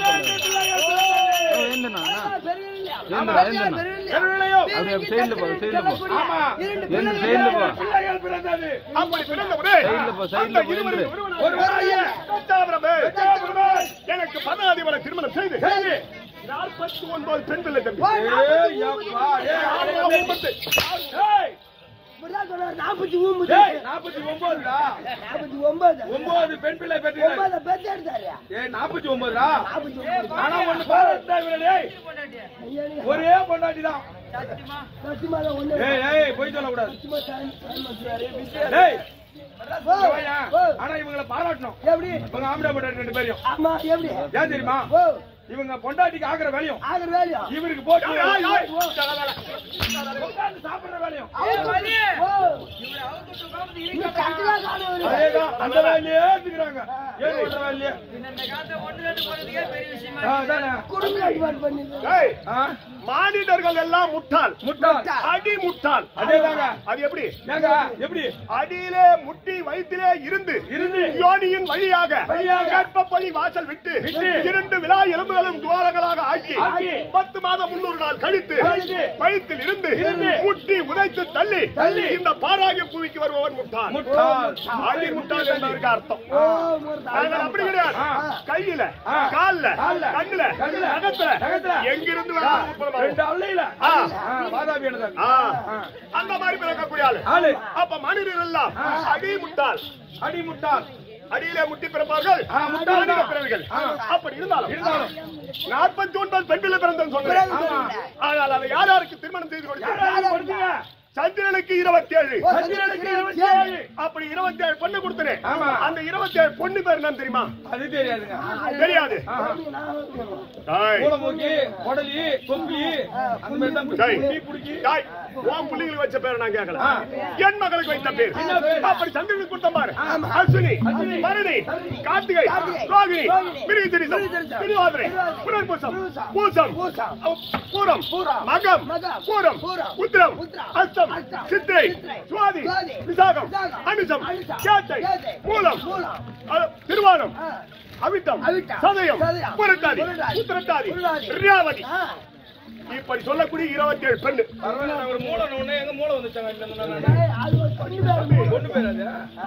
பெருவிளையும். ஆமா. பிள்ளைகள் பிறந்தது அப்படி பிறந்த உடனே அந்த இருவருக்கு ஒருவனாக ஒருவனாகிய தச்சாபிரமே, தச்சாபிரமே. எனக்கு பதாதிபரை திருமணம் செய்து செய்து. நாற்பத்தி ஒன்பது பெண் பிள்ளை தம்பி ஏய், யப்பா, ஏய், நாற்பத்தி ஒன்பது. ஏய், நாற்பத்தி ஏய், ஒன்பது நாற்பத்தி ஒன்பதுடா நாற்பத்தி ஒன்பது ஒன்பது பெண் பிள்ளை பெற்றீர்கள் ஒன்பது பெத்து எடுத்தாரு ஏய் நாற்பத்தி ஒன்பதுடா நாற்பத்தி ஒன்பது ஆனா ஒண்ணு பாருடா இவரே ஒரே பொண்டாட்டி தான் சத்தியமாக ஒண்ணு ஏய் ஏய் போய் சொல்லக்கூடாது சத்தியமா சாமி- சாமி மனுஷனாரு. ஏய் ஓ, வாயா. ஓ. ஆனா இவங்களை பாராட்டணும் எப்படி இவங்க ஆம்பளை பொண்டாட்டி ரெண்டு பேரையும் ஆமா எப்படி ஏன் தெரியுமா ஓ இவங்க பொண்டாட்டிக்கு ஆகிற வேலையும் ஆகிற வேலையா இவருக்கு போட்டு ஏய், ஏய், உட்கார்ந்து சாப்பிடுற வேலையும் ஓ நீ கட்டுலா காணும் அதேதான் அந்த வேலையே எடுத்துக்கிறாங்க ஏன் ஓடுற வேலையே ஆ, அதானே. குடும்ப அட்வான் பண்ணி ஏய், ஆ, மானிடர்கள் எல்லாம் முட்டாள் முட்டாள் அடி முட்டாள் அதேதாங்க அது எப்படி ஏங்க எப்படி அடியிலே முட்டி வயிற்றிலே இருந்து இருந்து யோனியின் வழியாக வழியாக கற்பப்படி வாசல் விட்டு விட்டு இரண்டு விழா எலும்புகளும் துவாரங்களாக ஆக்கி ஆக்கி பத்து மாதம் முன்னூறு நாள் கழித்து கழித்து வயிற்றில் இருந்து இருந்து முட்டி உதைத்து தள்ளி தள்ளி இந்த பாராகிய புவிக்கு வருபவன் முட்டாள் முட்டாள் அடி முட்டாள் என்பதற்கு அர்த்தம் ஓ முருதா நாங்கள் அப்படி கிடையாது ஆ. கையில ஆ. கால்ல கால்ல, கண்ணுல கண்ணுல, நகத்துல நகத்துல, எங்கிருந்து ஆ, வேணாலும் உட்புறமாகும். ரெண்டு அல்லையில ஆ. ஆ, வாதாபி எடுத்தாங்க ஆ. ஆ. அந்த மாதிரி பிறக்கக்கூடிய ஆளு ஆளு அப்ப மனிதர் எல்லாம் அடி முட்டாள் அடி முட்டாள் அடியிலே முட்டி பிறப்பார்கள் ஆ, முட்டாள் தான். மனித பிறவிகள் ஆ. அப்படி இருந்தாலும் இருந்தாலும். நாற்பத்தி ஒன்பது பெண்கள் பிறந்தேன்னு சொல்றேன் ஆமா. ஆனால் அதை யார் யாருக்கு திருமணம் செய்து கொடுத்தார் யாராவது கொடுத்தீங்க? சந்திரனுக்கு இருபத்தி ஏழு சந்திரனுக்கு இருபத்தி ஏழு. அப்படி இருபத்தி ஏழு பொண்ணு கொடுத்தேன் ஆமா. அந்த இருபத்தி ஏழு பொண்ணு பேர் என்ன தெரியுமா அது தெரியாதுங்க தெரியாது ஆஹா. டேய், மூலமூக்கி கொடலி கொம்பி அந்த மாதிரி தான் டேய், புடி, புடிக்கி. டேய், உன் புள்ளிகளுக்கு வச்ச பேர் நான் கேட்கல ஆ. என் மகளுக்கு வைத்த பேர் என்ன பேர்? அப்படி சந்திரனுக்கு கொடுத்த பாரு அஸ்வினி அஸ்வினி, பரணி கார்த்திகை ரோகிணி மிருகதிரிசம் திருவாதிரை புனர்பூசம் பூசம் பூரம் மகம் பூரம் உத்திரம் அஸ்தம் சித்திரை சுவாதி விசாகம் அனுசம் கேட்டை மூலம் அஹ், திருவானம் அவிட்டம் அவிட்டம், சதயம் சதயம், புரட்டாதி புரட்டாதி, உத்திரட்டாதி புரட்டாதி, ரியாவதி ஆ இப்படி சொல்லக்கூடிய இருபத்தி ஏழு பெண்ணு பரவாயில்ல, நான் ஒரு மூளை ஒண்ணு, எங்க மூளை வந்துச்சாங்க இல்ல, இந்த மாதிரி. டேய், அது ஒரு பொண்ணு பேரு. பொண்ணு பேர் அது?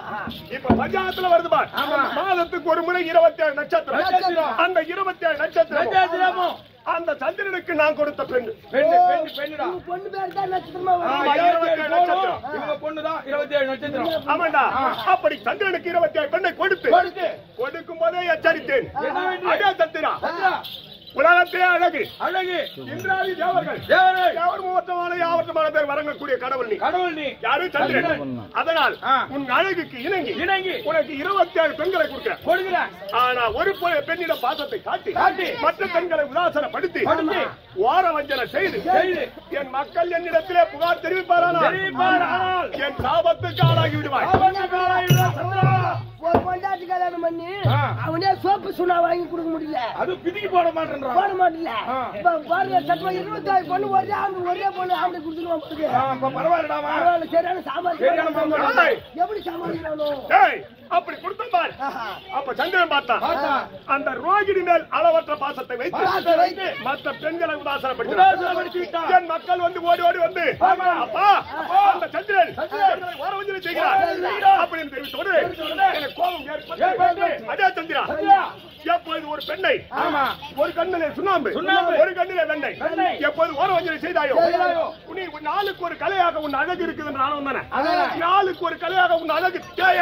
இப்ப பஞ்சாயத்துல வருது பார் ஆமா. மாதத்துக்கு ஒரு முறை இருபத்தி ஏழு நட்சத்திரம் நட்சத்திரம். அந்த இருபத்தி ஏழு நட்சத்திரம் நட்சத்திரமும். அந்த சந்திரனுக்கு நான் கொடுத்த பெண் பெண்ணு, பெண்ணு, பெண்ணுடா. உன் பொண்ணு பேர் தான் நட்சத்திரமா ஆமா, வரும். ஆமா, இருபத்தி ஏழு இருபத்தி ஏழு கோலம். நட்சத்திரம். இவங்க பொண்ணுதான், இருபத்தி ஏழு நட்சத்திரம். ஆமாண்டா அப்படி சந்திரனுக்கு இருபத்தி ஏழு பெண்ணை கொடுத்து கொடுத்து. கொடுக்கும் போதே எச்சரித்தேன் என்ன வேண்டி? அடே சந்திரா சந்திரா, உலகத்திலே அழகு அழகு இந்திராதி தேவர்கள் தேவரே, தேவர் மூவத்தமான யாவற்றமான பேர் வழங்கக்கூடிய கடவுள் நீ கடவுள் நீ யாரு சந்திரன் சந்திரன். அதனால் ஆ. உன் அழகுக்கு இணங்கி இணங்கி உனக்கு இருபத்தி ஏழு பெண்களை கொடுக்கிறேன் கொடுக்கிறேன் ஆனா ஒரு பெ- பெண்ணிடம் பாசத்தை காட்டி காட்டி. மற்ற பெண்களை உதாசனப்படுத்தி படுத்தி. ஓர வஞ்சனை செய்து செய்து. என் மக்கள் என்னிடத்திலே புகார் தெரிவிப்பாரானால் தெரிவிப்பாரானால் என் சாபத்துக்கு ஆளாகி விடுவாய் ஆபத்துக்கு ஆளாகிவிடுவார் சந்திரா. ஒரு பொண்டாட்டி கல்யாணம் பண்ணி ஆ. அவனே சோப்பு சுண்ணா வாங்கி கொடுக்க முடியல அது பிதிக்கி போட மாட்டேன்றான் போட மாட்டல ஆ. இப்ப பாருங்க சட்டமா இருபத்தாறு பொண்ணு ஒரே ஆம்பளை ஒரே பொண்ணு ஆம்பளை கொடுத்துருவான் பாருங்க. ஆ, இப்ப பரவாயில்லடாமா பரவாயில்ல, சரியான சரியான சாமான் சாமான். எப்படி சமாளிக்கிறானோ டேய், அப்படி கொடுத்த பார் அப்ப சந்திரன் பார்த்தான் பார்த்தான். அந்த ரோகிணி மேல் அளவற்ற பாசத்தை பாசத்தை வைத்து வைத்து. மற்ற பெண்களை உதாசீனப்படுத்தி உதாசனப்படுத்தி விட்டான். என் மக்கள் வந்து ஓடி ஓடி வந்து ஆமா. அப்பா அந்த சந்திரன் சந்திரன். பெண்களை ஓரவஞ்சனை செய்கிறார் செய்கிறார். அப்படின்னு தெரிவித்தோடு தெரிவித்தவுடனே எனக்கு கோபம் ஏற்பட்டு. ஏற்பட்டு அதே சந்திரா சந்திரா. எப்பொழுது ஒரு பெண்ணை ஆமா. ஒரு கண்ணிலே சுண்ணாம்பு சுண்ணாம்பு. ஒரு கண்ணிலே வெண்ணெய் வெண்ணெய். எப்போது ஓரவஞ்சனை செய்தாயோ செய்தாயோ. நீ உன் நாளுக்கு ஒரு கலையாக உன் அழகு இருக்குது என்று நானும் தானே அதான். நாளுக்கு ஒரு கலையாக உன் அழகு தேய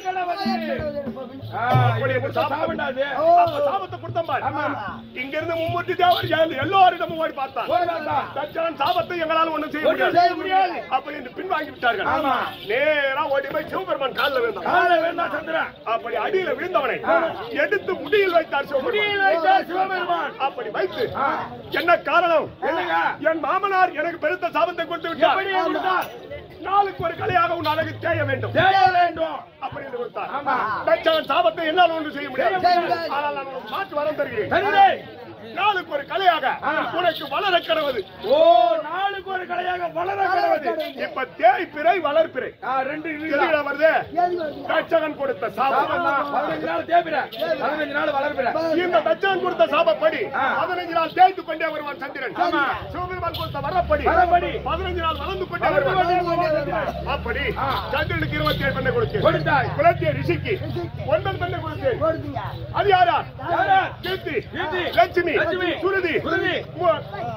ஆ, இப்படி கொடுத்தா சாப்பிடாது. அப்ப சாபத்தை கொடுத்தான் பாரு. ஆமா. இங்க இருந்து மும்மூர்த்தி தேவர் எல்~ எல்லாரிடமும் ஓடி பார்த்தான் ஓடி பார்த்தான். தச்சன் சாபத்தை எங்களால ஒண்ணும் செய்ய ஒண்ணும் முடியாது செய்ய முடியாது. அப்படி என்று பின்வாங்கி விட்டார்கள் ஆமா. நேரா ஓடி போய் சிவபெருமான் காலில் விழுந்தான் காலை வேண்டாம் சந்திரன். அப்படி அடியில விழுந்தவனை எடுத்து முடியில் வைத்தார் சிவபெருமான் முடியில் வைத்தார் சிவபெருமான். அப்படி வைத்து ஆ. என்ன காரணம் என்னங்க? என் மாமனார் எனக்கு பெருத்த சாபத்தை கொடுத்து எப்படி விட்டார் கொடுத்தார்? நாளுக்கு ஒரு கலையாக உன் அழகு தேய வேண்டும் தேய வேண்டும். அப்படி என்று கொடுத்தார் ஆமா. தச்சன் சாபத்தை என்னால் ஒன்று செய்ய முடியாது செய்ய முடியாது. ஆனால் நான் உனக்கு மாற்று வரம் தருகிறேன் சரிதே. நாளுக்கு ஒரு கலையாக ஆ. உனக்கு வளர கடவுது ஓ நாளுக்கு ஒரு கலையாக வளர கிடவது இப்ப தேய் பிறை வளர்ப்பிறை ஆ, ரெண்டு இருக்குதா? எதுல வருது எதுக்கு வருது? தச்சகன் கொடுத்த சாபம் சாபம் தான். பதினஞ்சு நாள் தேய்பிற பதினஞ்சு நாள் வளர்ப்பிற இந்த தச்சகன் கொடுத்த சாபப்படி ஆ. பதினஞ்சு நாள் தேய்த்து கொண்டே வருவான் சந்திரன் ஆமா. சிவபெருமான் கொடுத்த வரப்படி வரப்படி. பதினஞ்சு நாள் வளர்ந்து கொண்டே வளர்ந்து வருவான் கொண்டே வருவான். அப்படி ஆ. சந்திரனுக்கு இருபத்தி ஏழு பெண்ணை கொடுத்தேன் கொடுத்தாய். குலத்திய ரிஷிக்கு ஒன்பது பெண்ணை கொடுத்தேன் போடுதுங்க. அது யாரா யாரா? கீர்த்தி கீர்த்தி. லட்சுமி லட்சுமி. சுருதி சுருதி. மு-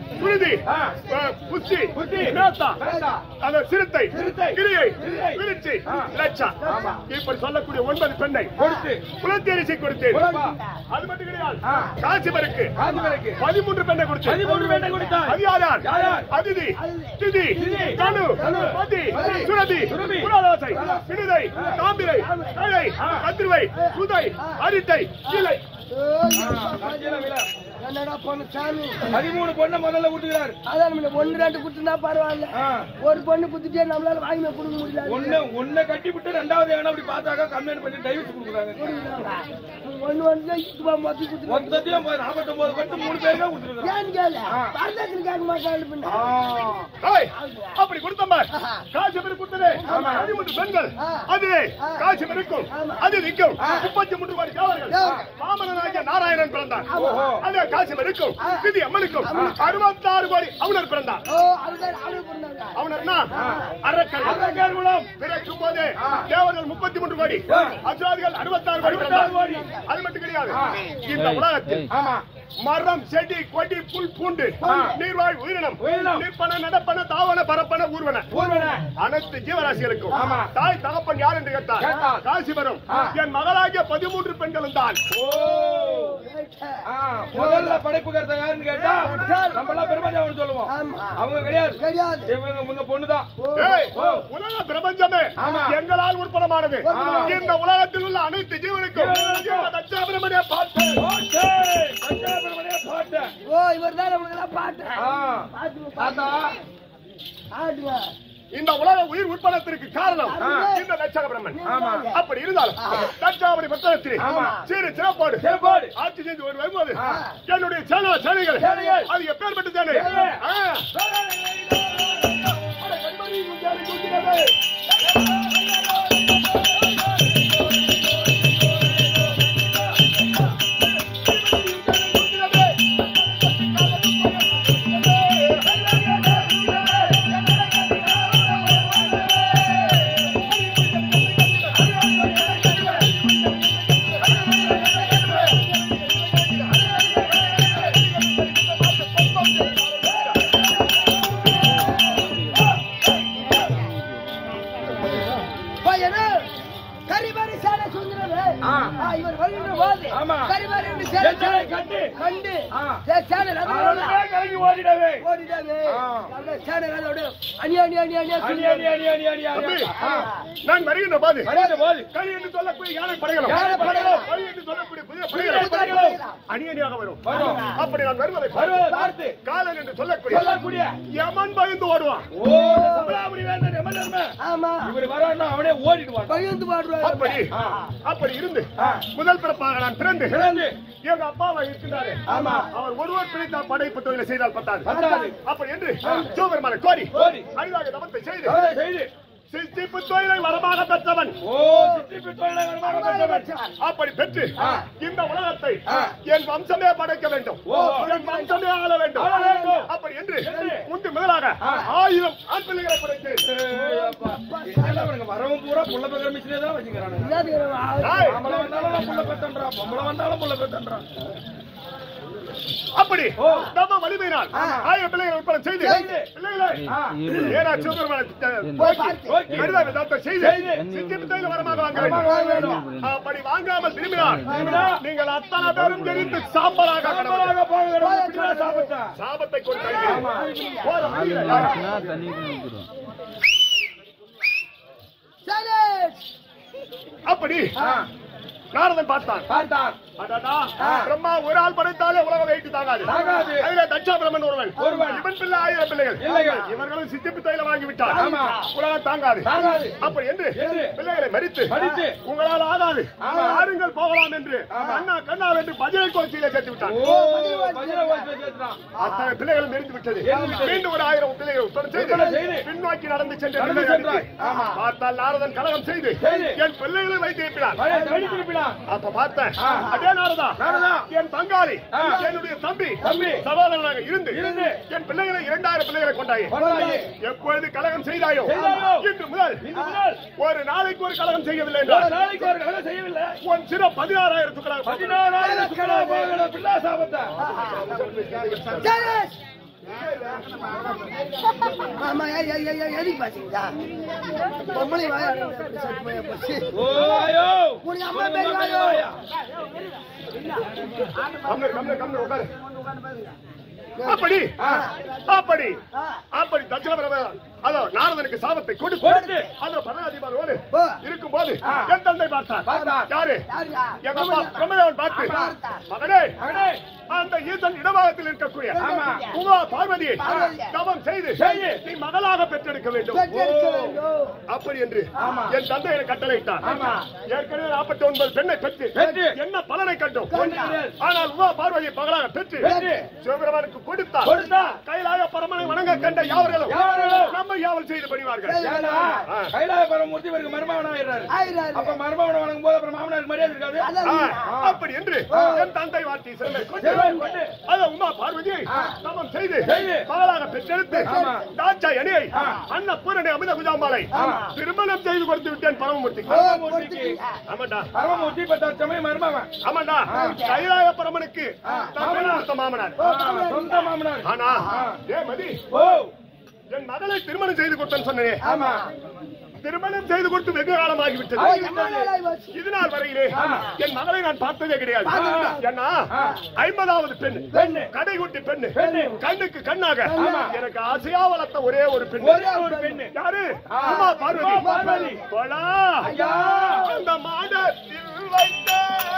சுருதி ஆ. அஹ், புத்தி புத்தி. மேத்தா மேத்தா. அந்த சிறுத்தை சிறுத்தை. கிரியை கிரியை. விருச்சி ஆ. லட்சா ஆமா. இப்படி சொல்லக்கூடிய ஒன்பது பெண்ணை கொடுத்து குலத்தேரிசை கொடுத்தேன் குலப்பா. அது மட்டும் கிடையாது ஆ. காசிபருக்கு காஞ்சிபுரக்கு பதிமூன்று பெண்ணை கொடுத்தேன் பதிமூன்று பெண்ணை கொடுத்தாய். அது யார் யார் யார் யார்? அதிதி திதி திதி. தனு தனு. மதி மதி. சுரதி சுரபி. புராதாசை ஆ. பிடிதை தாம்பிரை கழை ஆ. கதிர்வை சுதை அரிட்டை கீழை கட்சியில விழா. என்னடா பொண்ணு சாமி பதிமூணு பொண்ணை முதல்ல விட்டுக்கிறாரு அதான் நம்ம ஒன்று ரெண்டு குத்துனா பரவாயில்ல ஆ. ஒரு பொண்ணு குத்துட்டே நம்மளால வாங்கி கொடுக்க முடியல ஒண்ணு ஒண்ணு கட்டி விட்டு ரெண்டாவது எவனா அப்படி பார்த்தாக்கா கம்ப்ளைண்ட் பண்ணி டைவர்ஸ் கொடுக்குறாங்க ஒண்ணு வந்து இப்போ மொத்தி குத்துனா மொத்தத்தையும் நாற்பத்தொன்பது பட்டு மூணு பேருக்கா கொடுத்துருக்காங்க ஏன்னு கேளு வரதட்சணை கேட்க மாட்டாங்க பின்ன ஏய், அப்படி கொடுத்தம்மா காசு பேர் கொடுத்தது பதிமூன்று பெண்கள் அதிலே காசு இருக்கும் அது நிற்கும் முப்பத்தி மூன்று கோடி காவலர்கள் வாமனனாகிய நாராயணன் பிறந்தார் அதே காசு இருக்கும் திதி அம்மனுக்கும் அறுபத்தாறு கோடி அவனர் பிறந்தார் ஓ அதுதான் அவரு பிறந்தாங்க அவனர்னா அரக்கன் அரக்கர் குலம். பிறக்கும் போதே தேவர்கள் முப்பத்தி மூன்று கோடி அசுராதிகள் அறுபத்தாறு கோடி அறுபத்தாறு கோடி. பிறந்தார். அது மட்டும் கிடையாது இந்த உலகத்தில் ஆமா மரம் செடி கொடி புல் பூண்டு நீர்வாழ் உயிரினம் உயிரினம். நிற்பன நடப்பன தாவன பரப்பன ஊர்வன ஊர்வன அனைத்து ஜீவராசிகளுக்கும் ஆமா. தாய் தகப்பன் யார் என்று கேட்டார் கேட்டார். காசி வரும் ஆ. என் மகளாகிய பதிமூன்று பெண்களும் தான் ஓ ஆ, முதல்ல படைப்பு கருத்த யாருன்னு கேட்டா நம்மளாம் பெருமாஜாவன் சொல்லுவோம் ஆமா. அவங்க கிடையாது கிடையாது இவங்க உங்க பொண்ணுதான் ஏய், உலக பிரபஞ்சமே ஆமா. எங்களால் உற்பத்தமானது இந்த உலகத்தில் உள்ள அனைத்து ஜீவனுக்கும் ஜீவ தட்சாபிரமணிய பார்த்து பாட்டு பஞ்சாபிரமணிய பாட்டு ஓ இவர் தான் நம்மளுக்கு எல்லாம் பாட்டு ஆ, பாட்டு தாத்தா ஆடுங்க இந்த உலக உயிர் உற்பத்தத்திற்கு காரணம் ஆ. இந்த தட்சக பிரம்மன் ஆமா அப்படி இருந்தாலும் தட்சாபடி பத்திரத்தில் ஆமா. சீரு சிறப்பாடு சிறப்பாடு. ஆட்சி செஞ்சு ஒரு வரும்போது ஆ. என்னுடைய சேனா சேனைகள் சேனைகள். அது எப்பேற்பட்ட சேனை சேனை. ஆ. அட, கண்மணி குஞ்சாரி குஞ்சினது. பையனே கரிமரி சேனை சுந்தரமே ஆ. ஆ, இவர் வருகின்ற போது ஆமா. கரிமரி என்று சேனை எச்சனை கண்டு. கண்டு ஆ. சே- சேனை ரதம் அவனே கலங்கி ஓடிடவே ஓடிடாவே ஆ. அந்த சேனை ரதோடு அணி அணி அணி அணி அணி அணி அணி அணி அணி தம்பி, அணி ஆ. நான் வருகின்ற போது வருகின்ற போது கை என்று சொல்லக்கூடிய யானை படைகளும் யானை படைகளும். கை என்று சொல்லக்கூடிய புதிய புதிய படைகளும் படைகளும். அணி அணியாக வரும் வரும். அப்படி நான் வருவதை வருவதை பார்த்து காலன் என்று சொல்லக்கூடிய சொல்லக்கூடிய யமன் பயந்து ஓடுவான் ஓ சபலாபுரி வேந்தன் எமதர்ம ஆமா இவர் வரான்னா அவனே ஓடிடுவான் பகிர்ந்து பாடுறாரு அப்படி ஆ. அப்படி இருந்து ஆ. முதல் பிறப்பாக நான் பிறந்து பிறந்து. எங்க அப்பாவை இருக்கின்றாரு ஆமா. அவர் ஒருவர் பிழைத்தால் படைப்பு தொழிலை செய்தால் பத்தாது பத்தாது. அப்படி என்று சிவபெருமான கோரி கோரி. அரிதாக தவத்தை செய்து அவரை செய்து சித்திப்பு தொழிலை வரமாக பெற்றவன் ஓ சித்தி பித்தோலை வருமான பெற்றவன் அப்படி பெற்று ஆ. இந்த உலகத்தை ஆ. என் வம்சமே படைக்க வேண்டும் ஓ. என் வம்சமே ஆள வேண்டும் ஆள வேண்டும். அப்படி என்று என்று. முந்தி முதலாக ஆ. ஆயிரம் ஆண் பிள்ளைகளை படைத்து ஏய் அப்பா. என்னடா இவனுங்க வரவும் பூரா புள்ள பெக்கிற மிஷினே தான் வச்சுக்கிறானுங்க என்னது ஆய். ஆம்பளை வந்தாலும் புள்ள பெத்தன்றான் பொம்பளை வந்தாலும் புள்ள பெத்தன்றான் அப்படி ஓ. நம்ம வலிமையினால் ஆயிரம் பிள்ளைகளை உட்பட செய்து செய்து. பிள்ளைகளை ஆ. ஏனா சிவபெருமான ஓகே. கருதாவை தவத்தை செய்து செய்து. சித்திப்பு தொழிலை வரமாக வாங்க வரமாக வாங்க வேண்டும் வேண்டும். அப்படி வாங்காமல் திரும்பினால் திரும்பினா. நீங்கள் அத்தனை பேரும் தெரிந்து சாம்பலாக கடவுள் சாம்பலாக போகிறோம் இப்படிதான் சாப்பிட்டா சாபத்தை கொண்டு ஆமா. போற வழியில யாரும் சைலன்ஸ் அப்படி ஆ. நாரதன் பார்த்தான் பார்த்தான் அடடா, ஆ. பிரம்மா ஒரு ஆள் படைத்தாலே உலகம் வெயிட்டு தாங்காது தாங்காது. அதுல தட்சா பிரம்மன் ஒருவன் ஒருவன். இவன் பிள்ளை ஆயிரம் பிள்ளைகள் பிள்ளைகள். இவர்களும் சித்திப்பு தைல வாங்கி விட்டார் ஆமா. உலகம் தாங்காது தாங்காது. அப்படி என்று என்று. பிள்ளைகளை மறித்து மறித்து. உங்களால் ஆகாது ஆமா. ஆறுங்கள் போகலாம் என்று ஆமா. அண்ணா கண்ணா என்று பஜனை கோச்சியில சேர்த்து விட்டார் ஓ பஜனை வாசி கேட்கிறான் அத்தனை பிள்ளைகளும் எரிந்து விட்டது எரிந்து விட்டது. மீண்டும் ஒரு ஆயிரம் பிள்ளைகள் உட்பட செய்து உட்பட செய்து. பின்னோக்கி நடந்து சென்ற நடந்து பிள்ளைகளை சென்றாய். அடித்து, ஆமா. பார்த்தால் நாரதன் கலகம் செய்து செய்து. என் பிள்ளைகளை வைத்து இருப்பினார் மழை தடி திருப்பினான் அப்ப பார்த்தேன் ஆ. அதே நாரதா நாரதா. என் பங்காளி ஆ. என்னுடைய தம்பி தம்பி. சகோதரனாக இருந்து இருந்து. என் பிள்ளைகளை இரண்டாயிரம் பிள்ளைகளை கொண்டாயே கொண்டாயே. எப்பொழுது கலகம் செய்தாயோ செய்தாயோ. இன்று முதல் இன்று முதல். ஒரு நாளைக்கு ஒரு கலகம் செய்யவில்லை ஒரு என்றால் நாளைக்கு ஒரு வேலை செய்யவில்லை உன் சிற பதினாறாயிரம் பதினாறாயிரம் சுக்கலா போகிற பிள்ளா சாபத்தை சைலன்ஸ் ஆமா ஏய் ஏய் ஏய் எதுக்கு பாத்தீங்களா பொம்பளை வாயா செட் போய் போச்சு ஓ ஆயோ உனக்கு அம்மா பேர் வாயோ கம்முனு, கம்முனு, கம்முனு உட்காரு. அப்படி அப்படி அப்படி தட்சிண பிரபலம் அதோ நாரதனுக்கு சாபத்தை கொடுத்து கொடுத்து. அந்த பரநாதிபாரோடு ஓ. இருக்கும்போது ஆ. என் தந்தை பார்த்தார் பார்த்தார். யாரு யாருயா? எங்க அப்பா பிரம்மதேவன் பார்த்து மகனே மகனே அந்த ஈசன் இடபாகத்தில் இருக்கக்கூடிய ஆமா. உமா பார்வதியை பார்வதியை. தவம் செய்து செய்து. நீ மகளாக பெற்றெடுக்க வேண்டும் பெற்றெடுக்க வேண்டும். அப்படி என்று ஆமா. என் தந்தை எனக்கு கட்டளையிட்டார் ஆமா. ஏற்கனவே நாற்பத்தி ஒன்பது பெண்ணை பெற்று பெற்று. என்ன பலனை கண்டோம் கொண்டீர்கள். ஆனால் உமா பார்வதியை மகளாக பெற்று பெற்று. சிவபெருமானுக்கு கொடுத்தார் கொடுத்தார். கைலாய பரமனை வணங்க கண்ட யாவர்களும் யாவர்களும். நம்ம யாவல் செய்து பணிவார்கள் ஏன்னா ஆ. கைலாய பரமூர்த்தி இவருக்கு மருமகனா ஆயிடுறாரு ஆயிராரு. அப்ப மருமகனை வணங்கும் போது அப்புறம் மாமனாருக்கு மரியாதை இருக்காது அதான் ஆ, அப்படி என்று என் தந்தை வார்த்தை சிறந்த செல்வம் கொண்டு. அத உமா பார்வதியை தமம் செய்து செய்து. மகளாக பெற்றெடுத்து ஆமா. தாட்சா எனியை ஆ. அன்ன பூரணி அமித குஜாம்பாலை ஆமா. திருமணம் செய்து கொடுத்து விட்டேன் பரமமூர்த்திக்கு பரமமூர்த்திக்கு ஆமாண்டா பரமமூர்த்தி இப்ப தற்சமயம் மருமகன் ஆமாண்டா கைலாய பரமனுக்கு ஆ. தந்தை கொடுத்த மாமனார் ஆ, சொந்த மாமனார் ஆனா ஆ. ஏ மதி ஓ என் மகளை திருமணம் செய்து கொடுத்தேன்னு சொன்னேனே ஆமா திருமணம் செய்து கொடுத்து வெகு காலமாகிவிட்டது ஓ, எம்மா நாளாய் போச்சு. இது நாள் வரையிலே ஆ. என் மகளை நான் பார்த்ததே கிடையாது பார்த்ததில்லை. ஏன்னா ஆ. ஐம்பதாவது பெண் பெண்ணு. கடைகுட்டி பெண்ணு பெண்ணு. கண்ணுக்கு கண்ணாக ஆமா. எனக்கு ஆசையா வளர்த்த ஒரே ஒரு பெண் ஒரே ஒரு பெண்ணு யாரு ஆ. உமா பார்வதி உமா பார்வதி. போடா. ஐயா. அந்த மாடத்தில் வைத்த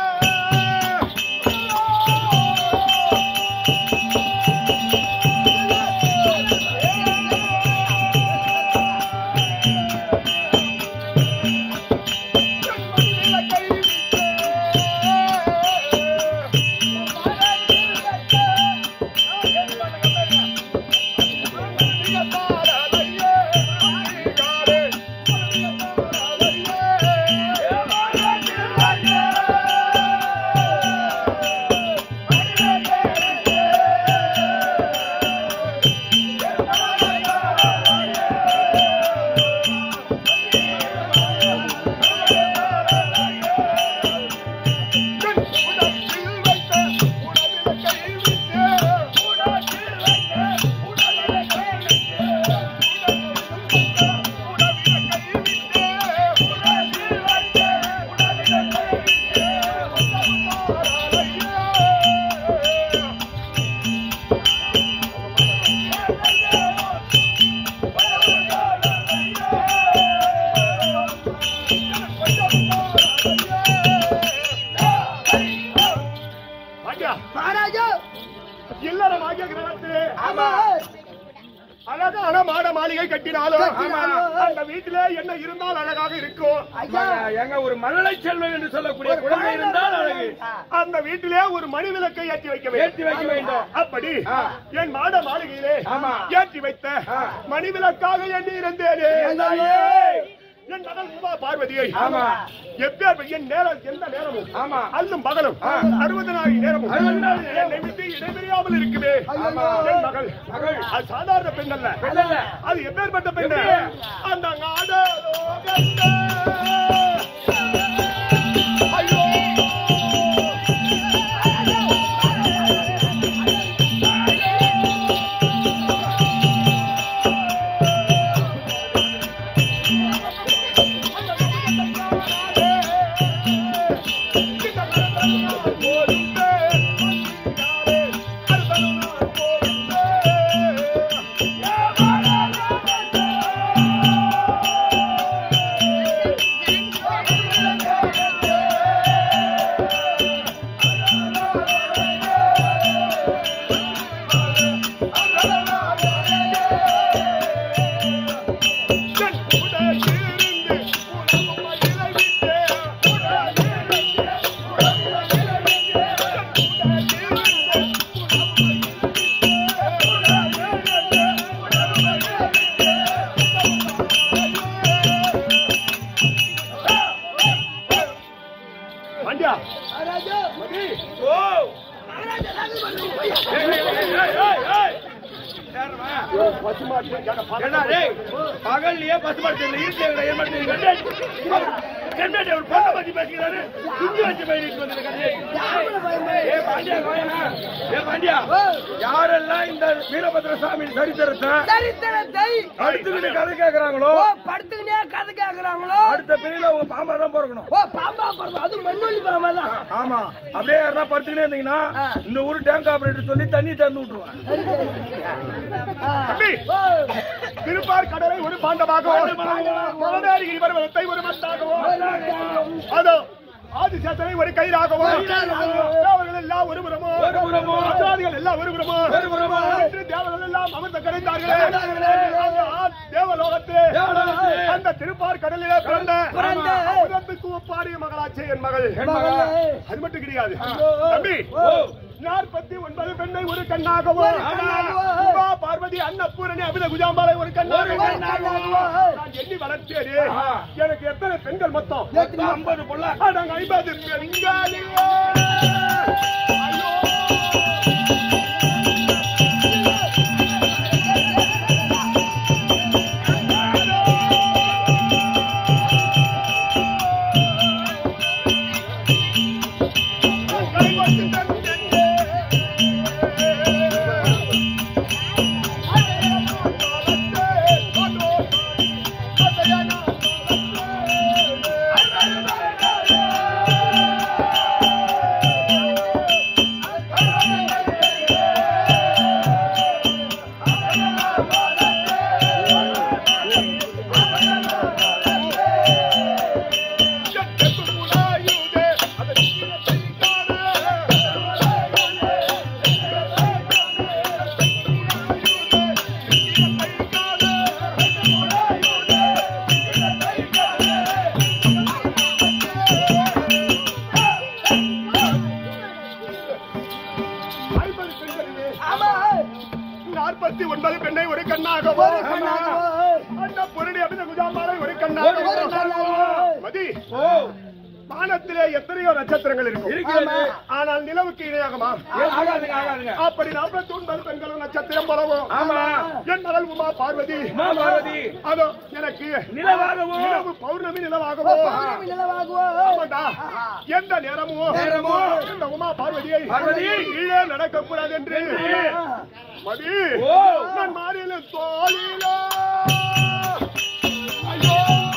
பாக்கியா மகாராஜா இல்லறம் ஆகிய கிரகத்திலே ஆமா அழகான மாட மாளிகை கட்டினாலும் கட்டினாலும். அந்த வீட்டிலே என்ன இருந்தால் அழகாக இருக்கும் ஐயா எங்க ஒரு மழலை செல்வம் என்று சொல்லக்கூடிய குழந்தை இருந்தால் அழகு அந்த வீட்டிலே ஒரு மணி விளக்கை ஏற்றி வைக்க வேண்டும் ஏற்றி வைக்க வேண்டும் அப்படி ஆ. என் மாட மாளிகையிலே ஆமா. ஏற்றி வைத்த ஆ. மணி விளக்காக எண்ணி இருந்தேனே தாயே. என் மகள் உமா பார்வதியை ஆமா. எப்பேர் என் நேரம் எந்த நேரமும் ஆமா. அல்லும் பகலும் ஆ. அறுபது நாள் நேரமும் அறுபது நாழி நேரம். என்னை விட்டு இடைபிரியாமல் இருக்குமே ஆமா. என் மகள் மகள். அது சாதாரண பெண் அல்ல பெண் அல்ல. அது எப்பேற்பட்ட பெண் எப்படி? அந்த நாடலோகத்தே. ஐயோ பாண்டியா மகாராஜா ஓ ஏய், ஏய், ஏய், ஏய், ஏய், ஏய். யாரும்மா? பசுமாட்டு ஏண்டா, டேய், பகல்லையே பசுமாடு தெரியல, இருட்டுல எங்கடா ஏமாத்துறீங்க? டேய், கண்ணாடி அவர் பொண்ணை பத்தி பேசுகிறாரு குஞ்சு வச்சு பயிரிட்டு வந்த கதையை ஏ பாண்டியா கோயனா ஏ பாண்டியா யாரெல்லாம் இந்த வீரபத்ர சாமி சரித்திரத்தை சரித்திரத்தை அடுத்துக்கிட்டு கதை கேக்குறாங்களோ ஓ படுத்துக்கிட்டே கதை கேக்குறாங்களோ அடுத்த பிரிவுல உங்க பாம்பா தான் பிறக்கணும் ஓ பாம்பா பிறகு அது மண்ணொலி பாம்பா தான் ஆமா அப்படியே யாரா படுத்துக்கிட்டே இருந்தீங்கன்னா இந்த ஊரு டேங்க் ஆபரேட்டர் சொல்லி தண்ணி திறந்து விட்டுருவான் தம்பி திருப்பார் கடலை ஒரு பாண்டமாகவும் மலநேரிகிரி பர்வதத்தை ஒரு மத்தாகவும் அதோ ஆதிசேத்தனை ஒரு கயிறாகவோ தேவர்கள் எல்லாம் ஒரு புறமோ ஒரு புறமோ. அச்சாதிகள் எல்லாம் ஒரு புறமோ ஒரு புறமோ. என்று தேவர்கள் எல்லாம் அமர்ந்து கிடைத்தார்களே அந்த ஆ- தேவலோகத்திலே தேவலோகத்திலே. அந்த திருப்பார் கடலிலே பிறந்த பிறந்த. அமுதத்துக்கு ஒப்பாரிய மகளாச்சே என் மகள் என் மகள். அது மட்டும் கிடையாது தம்பி நாற்பத்தி ஒன்பது பெண்ணை ஒரு கண்ணாகவோ கண்ணாகவோ. உமா, பார்வதி அன்னபூரணி அபித குஜாம்பாலை ஒரு கண்ணாகவோ ஒரு கண்ணாகவோ. நான் எண்ணி வளர்த்தேனே ஆ. எனக்கு எத்தனை பெண்கள் மொத்தம் மொத்தம் ஐம்பது புள்ள நாங்க ஐம்பது பெண்களே ஐயோ நாற்பத்தி ஒன்பது பெண்ணை ஒரு கண்ணாகவோ அந்த பொருளை அபித குஜாம்பாலை ஒரு கண்ணாகவோ மதி ஓ வானத்திலே எத்தனையோ நட்சத்திரங்கள் இருக்கும் இருக்கிறது ஆனால் நிலவுக்கு இணையாகுமா ஏ, ஆகாதுங்க ஆகாதுங்க அப்படி நாற்பத்தி ஒன்பது பெண்களும் நட்சத்திரம் போலவும் ஆமா என் மகள் உமா பார்வதி உமா பார்வதி அதோ எனக்கு நிலவாகவோ நிலவு பௌர்ணமி நிலவாகவோ ஆமாண்டா எந்த நேரமும் நேரமோ இந்த உமா பார்வதியை பார்வதி. கீழே நடக்க கூடாது என்று மதி ஓ. நான் மாறியில தோழிலோ ஐயோ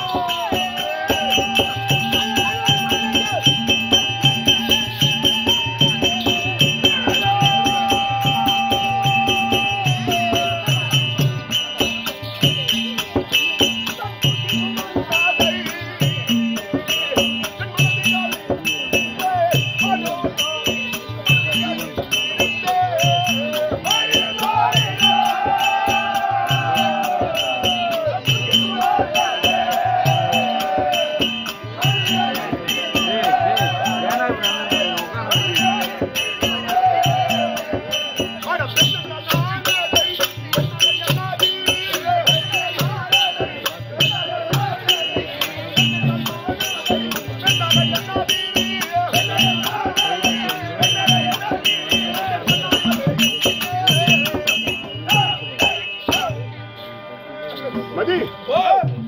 மதி ஓ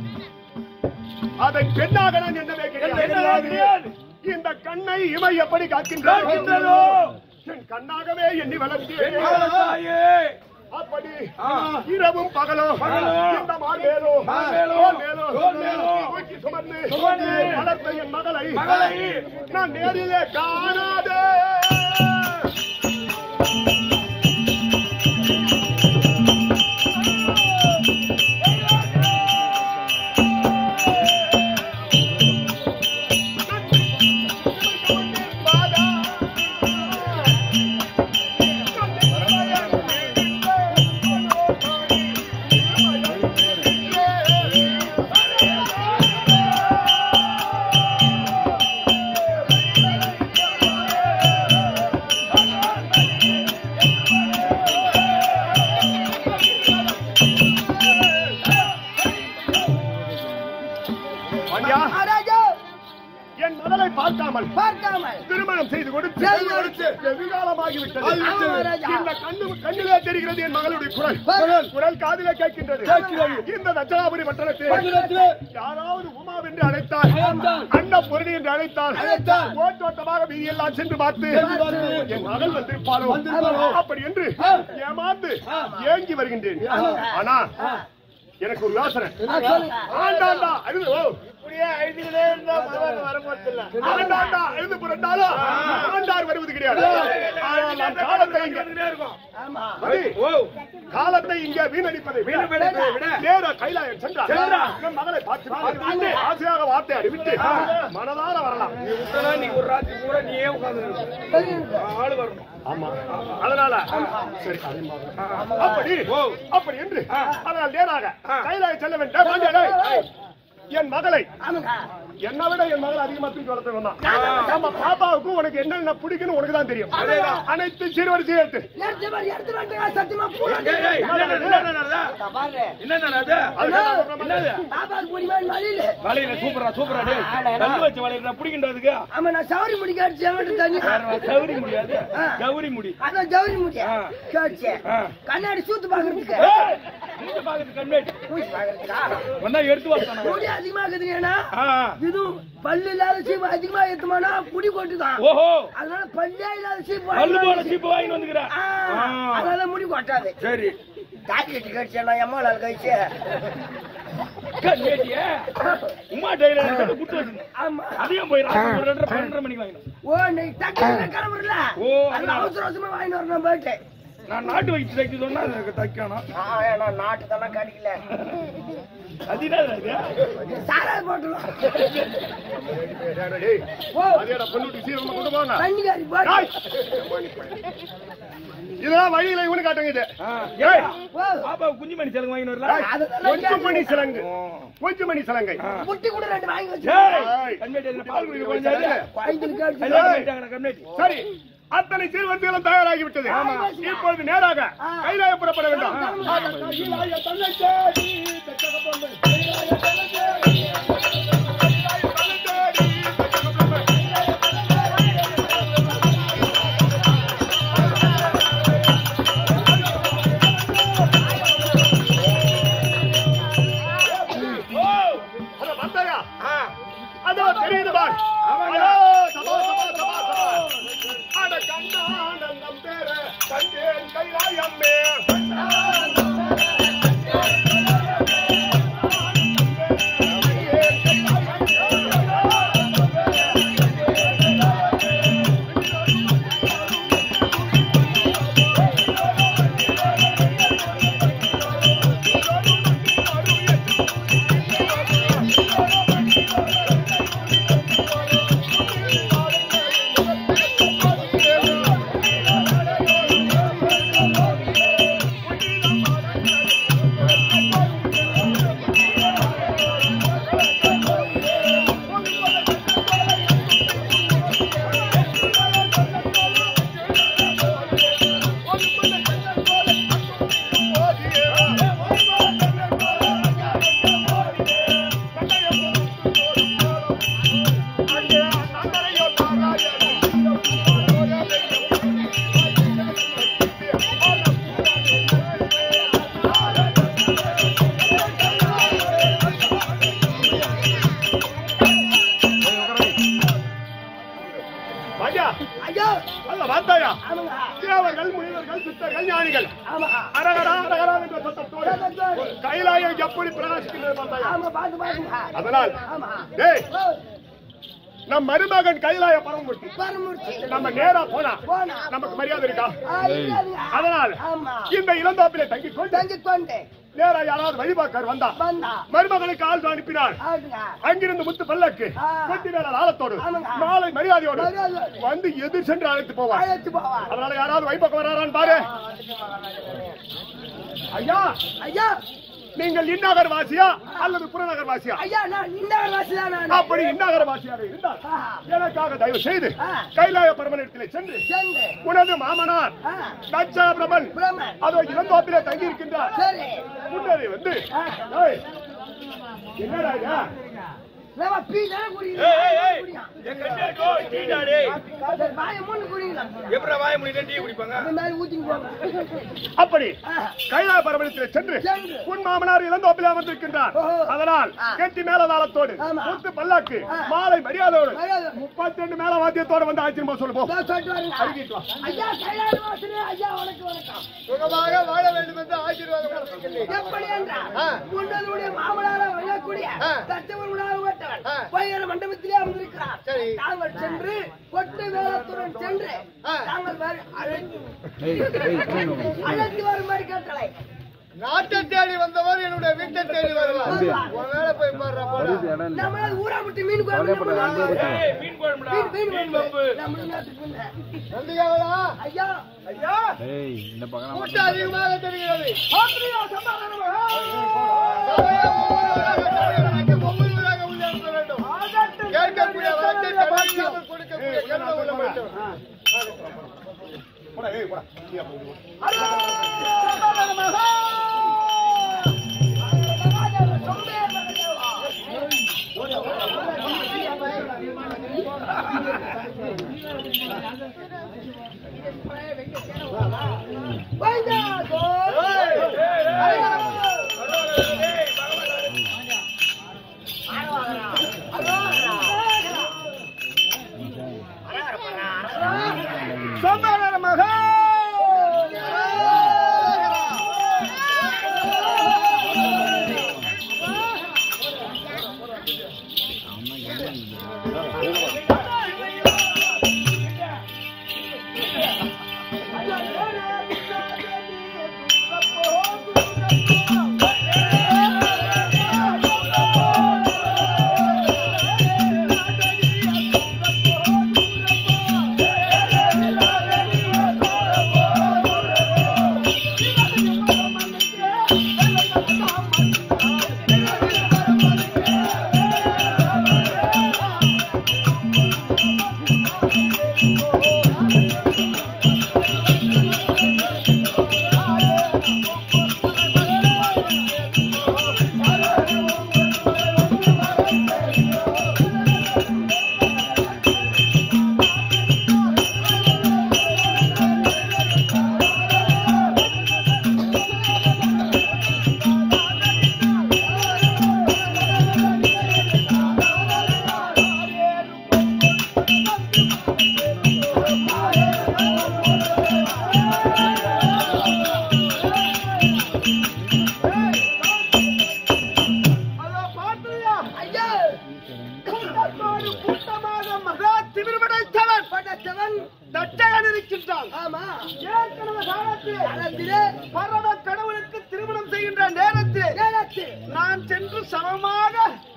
அதை பெண்ணாக நான் எண்ணவே என்ன கிடையாது கிடையாது. இந்த கண்ணை இவை எப்படி காக்கின்றதோ காக்கின்றதோ. என் கண்ணாகவே எண்ணி வளர்த்தேன் தாயே அப்படி ஆ. இரவும் பகலும் பகலும் இந்த மார்பேலோ மார்பேலோ, தோல்மேலோ, தோல்மேலோ, தூக்கி சுமந்து சுமந்து வளர்த்த என் மகளை மகளை நான் நேரிலே காணாதே ஆ பார்க்காமல் பார்க்காமல் திருமணம் செய்து கொடுத்து செய்து கொடுத்து. வெகுகாலமாகிவிட்டது ஆமா, ராஜா. இந்த கண்ணு கண்ணிலே தெரிகிறது என் மகளுடைய குரல் குரல். குரல் காதிலே கேட்கின்றது இந்த தட்சணாபுரி பட்டணத்தில் பட்டணத்திலே யாராவது உமா என்று அழைத்தால் அண்ண பொருள் என்று அழைத்தால் அழைத்தால். ஓட்டோட்டமாக வீதியெல்லாம் சென்று பார்த்து என் மகள் வந்திருப்பாளோ அப்படி என்று ஏமாந்து ஏங்கி வருகின்றேன் ஆனா எனக்கு ஒரு யோசனை ஆண்டாண்டா அழுது ஓ இப்படியே அழுதுகிட்டே இருந்தா மகன் வரப்போறதில்ல ஆண்டாண்டா அழுது புரண்டாலும் ஆண்டார் வருவது கிடையாது ஆனால் நான் காலத்தை இங்க மதி, ஓ காலத்தை இங்கே வீணடிப்பதை விட வீணடிப்பதை விட நேரா கைலாயம் சென்றார் சென்றார். என் மகளை பார்த்து பார்த்து ஆசையாக வார்த்தை அறிவித்து மனதார வரலாம் நீ விட்டனா நீ ஒரு ராத்திரி பூரா நீயே உட்கார்ந்து ஆளு வரணும் ஆமா அதனால சரி அப்படி ஓ. அப்படி என்று அதனால் நேராக கைலாய செல்ல வேண்டும் பாண்டியனே, என் மகளை என்னை விட என் மகள் அதிகமா தூக்கி வளர்த்து வந்தான் நம்ம பாப்பாவுக்கு உனக்கு என்னென்ன பிடிக்குன்னு உனக்கு தான் தெரியும் அனைத்து சிறுவரிசையும் எடுத்து எடுத்து வா, எடுத்து வந்துங்க, சத்தியமா பூரா ஏய், ஏய், என்னடா, என்னடா நடந்தா? என்னடா அது? என்னது? பாப்பாக்கு புரியுமா வழியில வலையில சூப்பரா சூப்பரா டேய் கல்லு வச்ச வலையில பிடிக்கின்றதுக்கு ஆமா நான் சவரி முடி கேட்டு செவட்டு தண்ணி கௌரி முடியாது கௌரி முடி அதான் ஜவுரி முடி ஆ. கேட்டு ஆ. கண்ணாடி சூத்து பாக்குறதுக்கு ஏய், நீங்க பாக்குறது கம்ப்ளீட் மூச்சு பாக்குறதுக்கா வந்தா எடுத்து வரணும் முடி அதிகமா இருக்குதுங்கன்னா ஆ இதுவும் பல்லு இல்லாத சீப்பு அதிகமா ஏத்துமானா முடி கொட்டுதான் ஓஹோ அதனால பல்லே இல்லாத சீப்பு பல்லு போல வாங்கி சீப்பு வாங்கி வந்துக்கிறேன் ஆ, அதனால முடி கொட்டாது சரி டாக்டர் கடிச்சா எம்மாள் கழிச்சு கண்ணியே உமா டெய்லர் குட்டு வச்சு ஆமா அதிகம் போய் ராத்திரி ஒரு ரெண்டரை பன்னெண்டரை மணிக்கு வாங்கினேன் ஓ நீ டக்குனு கிளம்புறல ஓ, அதனால அவசர அவசரமா வாங்கிட்டு வரணும் போயிட்டு நான் நாட்டு வைத்து தைக்க சொன்னா எனக்கு தைக்கணும் நான் நாட்டு தானே கிடைக்கல அதுதான் இது சாராய போட்டுலாம் டேய், ஓ அதேடா பொண்ணுட்டி சீக்கிரமா கொண்டு போங்க தண்ணிக்காரி போட்டு டேய். இதெல்லாம் வழியில இவனு காட்டுங்க இது ஆ, ஏய், ஓ பாப்பா குஞ்சு மணி செலவு வாங்கி வரல அதுதான் கொஞ்சம் மணி சிலங்கு கொஞ்சம் மணி சிலங்கை புட்டி கூட ரெண்டு வாங்கி வச்சு ஏய் கண்மேட்டி அதுல பால் குடிக்க கொஞ்சம் வாங்கிட்டு கேட்டு கல்யாணம் பண்ணிட்டாங்க கண்மேட்டி சரி அத்தனை சீர்வரிசைகளும் தயாராகி விட்டது இப்பொழுது நேராக கைலாய புறப்பட வேண்டும் கைலாய தன்னை தேடி தெச்சக பொம்மை. கைலாய தன்னை தேடி, கைலாய தன்னை தேடி, தெச்சக பொம்மை. ஓ, அட வந்தாயா? அதோ தெரியுது பார். அதோ, சபா, சபா, சபா, சபா. அட கண்ணானந்தம் பேர கண்டேன் கைலாயம்மே. வாயா, ஐயோ அல்ல வாத்தாயா. ஆமாங்க தேவர்கள் முனிவர்கள் சித்தர்கள் ஞானிகள் ஆமா அரகரா அரகரா என்ற சத்தத்தோடு கைலாயம் எப்படி பிரகாசிக்கின்றது பார்த்தாயா ஆமா பாத்து பாருங்க அதனால் ஆமா டேய் ஓ நம் மருமகன் கைலாய பரமூர்த்தி பரமூர்த்தி நம்ம நேரா போனா போனா நமக்கு மரியாதை இருக்கா ஆ, இருக்காதுங்க. அதனால் ஆமா இந்த இளந்தாப்பிலே தங்கி கொண்டு தங்கி கொண்டு நேரா யாராவது வழிபாக்கார் வந்தா வந்தா மருமகனுக்கு ஆள் அனுப்பினார் ஆகுங்க அங்கிருந்து முத்து பல்லக்கு ஆ. கொட்டி மேல ஆழத்தோடு ஆமாங்க. மாலை மரியாதையோடு மரியாதையோடு. வந்து எதிர் சென்று அழைத்து போவார் அழைத்து போவா அதனால யாராவது வைப்பக்கம் வராரான்னு பாரு ஐயா ஐயா நீங்கள் இன்னாகர் வாசியா அல்லது புறநகர் வாசியா ஐயா நான் இந்த வாசிதான் நான் அப்படி இன்னாகர வாசியாக இருந்தால் ஆ. எனக்காக தயவு செய்து ஆ. கைலாய பரமனிடத்திலே சென்று சென்று உனது மாமனார் ஆ, தட்சா பிரபன் பிரம்மன் அதோ இளந்தோப்பிலே தங்கி இருக்கின்றார் சரி முன்னரே வந்து ஆ. ஏய், என்னடா இது? ஏவா, பீ தானே ஏய், குடிக்கிறீங்க? ஏய், ஏய். குடியா? என் கண்ணே, டோ, டீடா, டேய். சரி, வாயை மூடிட்டு குடிங்களா? எப்படிடா வாய முடியல டீ குடிப்பாங்க அந்த மாதிரி ஊத்திங்க போங்க. அப்படி ஆ, கைலாய பரவலத்தில் சென்று சென்று. உன் மாமனார் இளந்தோப்பில் அமர்ந்திருக்கின்றார் ஓஹோ. அதனால் ஆ. கெட்டி மேலதாளத்தோடு ஆமா. முத்து பல்லாக்கு ஆ. மாலை மரியாதையோடு மரியாதை. முப்பத்தி ரெண்டு மேல வாத்தியத்தோடு வந்து ஆச்சரியமா சொல்லு போ இதோ சொல்லிட்டு வரேங்க. அறிவிட்டு வா. ஐயா கைலாய வாசனே, ஐயா வணக்கம் வணக்கம் சுகமாக வாழ வேண்டும் என்று ஆசீர்வாதம் கொடுக்கின்றேன். எப்படி என்றால், ஆ. உன்னதனுடைய மாமனாராக விளங்கக்கூடிய ஆ. தச்சவன் உணாகப்பட்டவன் ஆ. வைகர மண்டபத்திலே அமர்ந்திருக்கிறார். சரி. தாங்கள் சென்று கொட்டு வேலத்துடன் சென்று ஆ. தாங்கள் வரு- அழைத்து அழைத்து வருமாறு கேட்டலை நாட்டை தேடி வந்தவர் என்னுடைய வீட்டை தேடி வருவார் உன் வேலை போய் பாடுறா போடா நம்மளால ஊரா விட்டு மீன் குழம்பு ஏய், மீன் குழம்புடா மீன் மீன் மீன் குழம்பு பப்பு நம்ம நாட்டுக்கு முன்ன. நந்திகாவலா ஐயா ஐயா கூட்டம் அதிகமாக தெரிகிறது ஆத்திரியா சமாதானமா? சமயம் ஒவ்வொருவராக தலைவராக ஒவ்வொருவராக உள்ளே அனுப்ப வேண்டும் கேட்கக்கூடிய வார்த்தை தடையில்லாமல் கொடுக்கக்கூடிய கருணை உள்ள வேண்டும் போடா, ஏய், போடா. நீயா போ. அதோ பார்த்தியா? ஐயா! கூட்டத்தோடு கூட்டமாக மகா திமிர்படைத்தவன் படைத்தவன் தச்சகன் இருக்கின்றான். ஆமா ஏற்கனவே காலத்திலே காலத்திலே பரம கடவுளுக்கு திருமணம் செய்கின்ற நேரத்தில் நேரத்தில் நான் சென்று சமமாக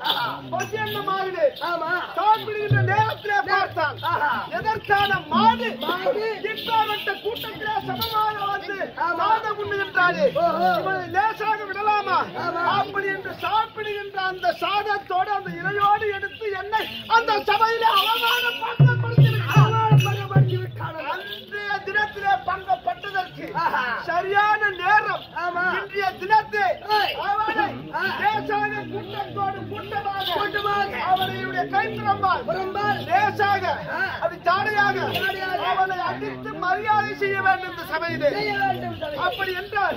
பசியன்னமாகினேன் ஆமா சாப்பிடுகின்ற நேரத்திலே பார்த்தான் ஆஹா. எதற்கான மாடு மாடு. இட்டாவட்ட கூட்டத்திலே சமமாக வந்து ஆமா. சாதம் உண்ணுகின்றாரே ஓஹோ. இவனை லேசாக விடலாமா ஆமா. அப்படி என்று சாப்பிடுகின்ற அந்த சாதத்தோடு அந்த இலையோடு எடுத்து என்னை அந்த சபையிலே அவமானப்படுத்திவிட்டான் அவமானப்படுத்தி விட்டானே. அன்றைய தினத்திலே பங்கப்பட்டதற்கு ஆஹா. சரியான நேரம் ஆமா. இன்றைய தினத்தை ஏய். அவனை ஆ. லேசாக கூட்டத்தோடு கூட்டமாக கூட்டமாக. அவனுடைய கைப்பிரம்பால் புறம்பால். லேசாக ஆ. அது ஜாடையாக ஜாடையாக. அவனை அடித்து மரியாதை செய்ய வேண்டும் இந்த சபையிலே செய்ய வேண்டும் தலைவர். அப்படி என்றால்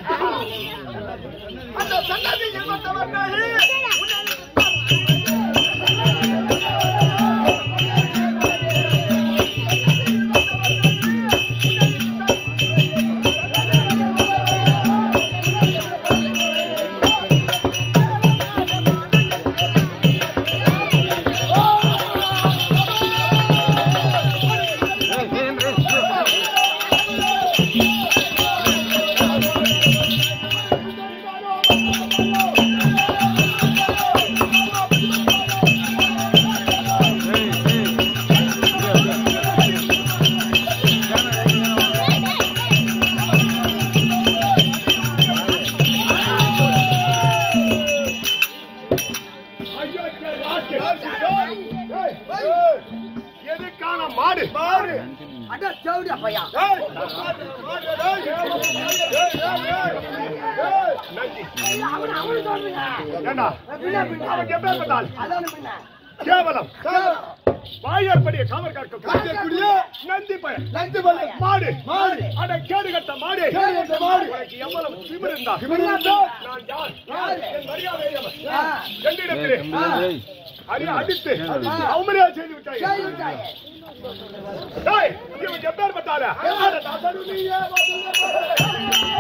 அந்த சன்னதி என்பவர்களே எதுக்கான மாடு மாறு அட தேவடியா பையா நன்றி அவன் அவனு சொல்றீங்க ஏண்டா பின்ன பின்ன அவன் எப்பேற்பட்டால் அதான் பின்ன கேவலம் வாயாற்படிய காவல் காக்கக்கூடிய நந்தி பயன் நந்தி பயன். மாடு மாடு. அட கேடு கட்ட மாடு கேடு கட்ட மாடு. உனக்கு எவ்வளவு திமிர் இருந்தா திமிர் இருந்தா? நான் யார் என் மரியாதை எவன்? என்னிடத்திலே அடி அடித்து அவமரியா செய்து விட்டாய் டேய், இவன் எப்பேர் பட்டாரா? அட, நான் தருணியே, வந்து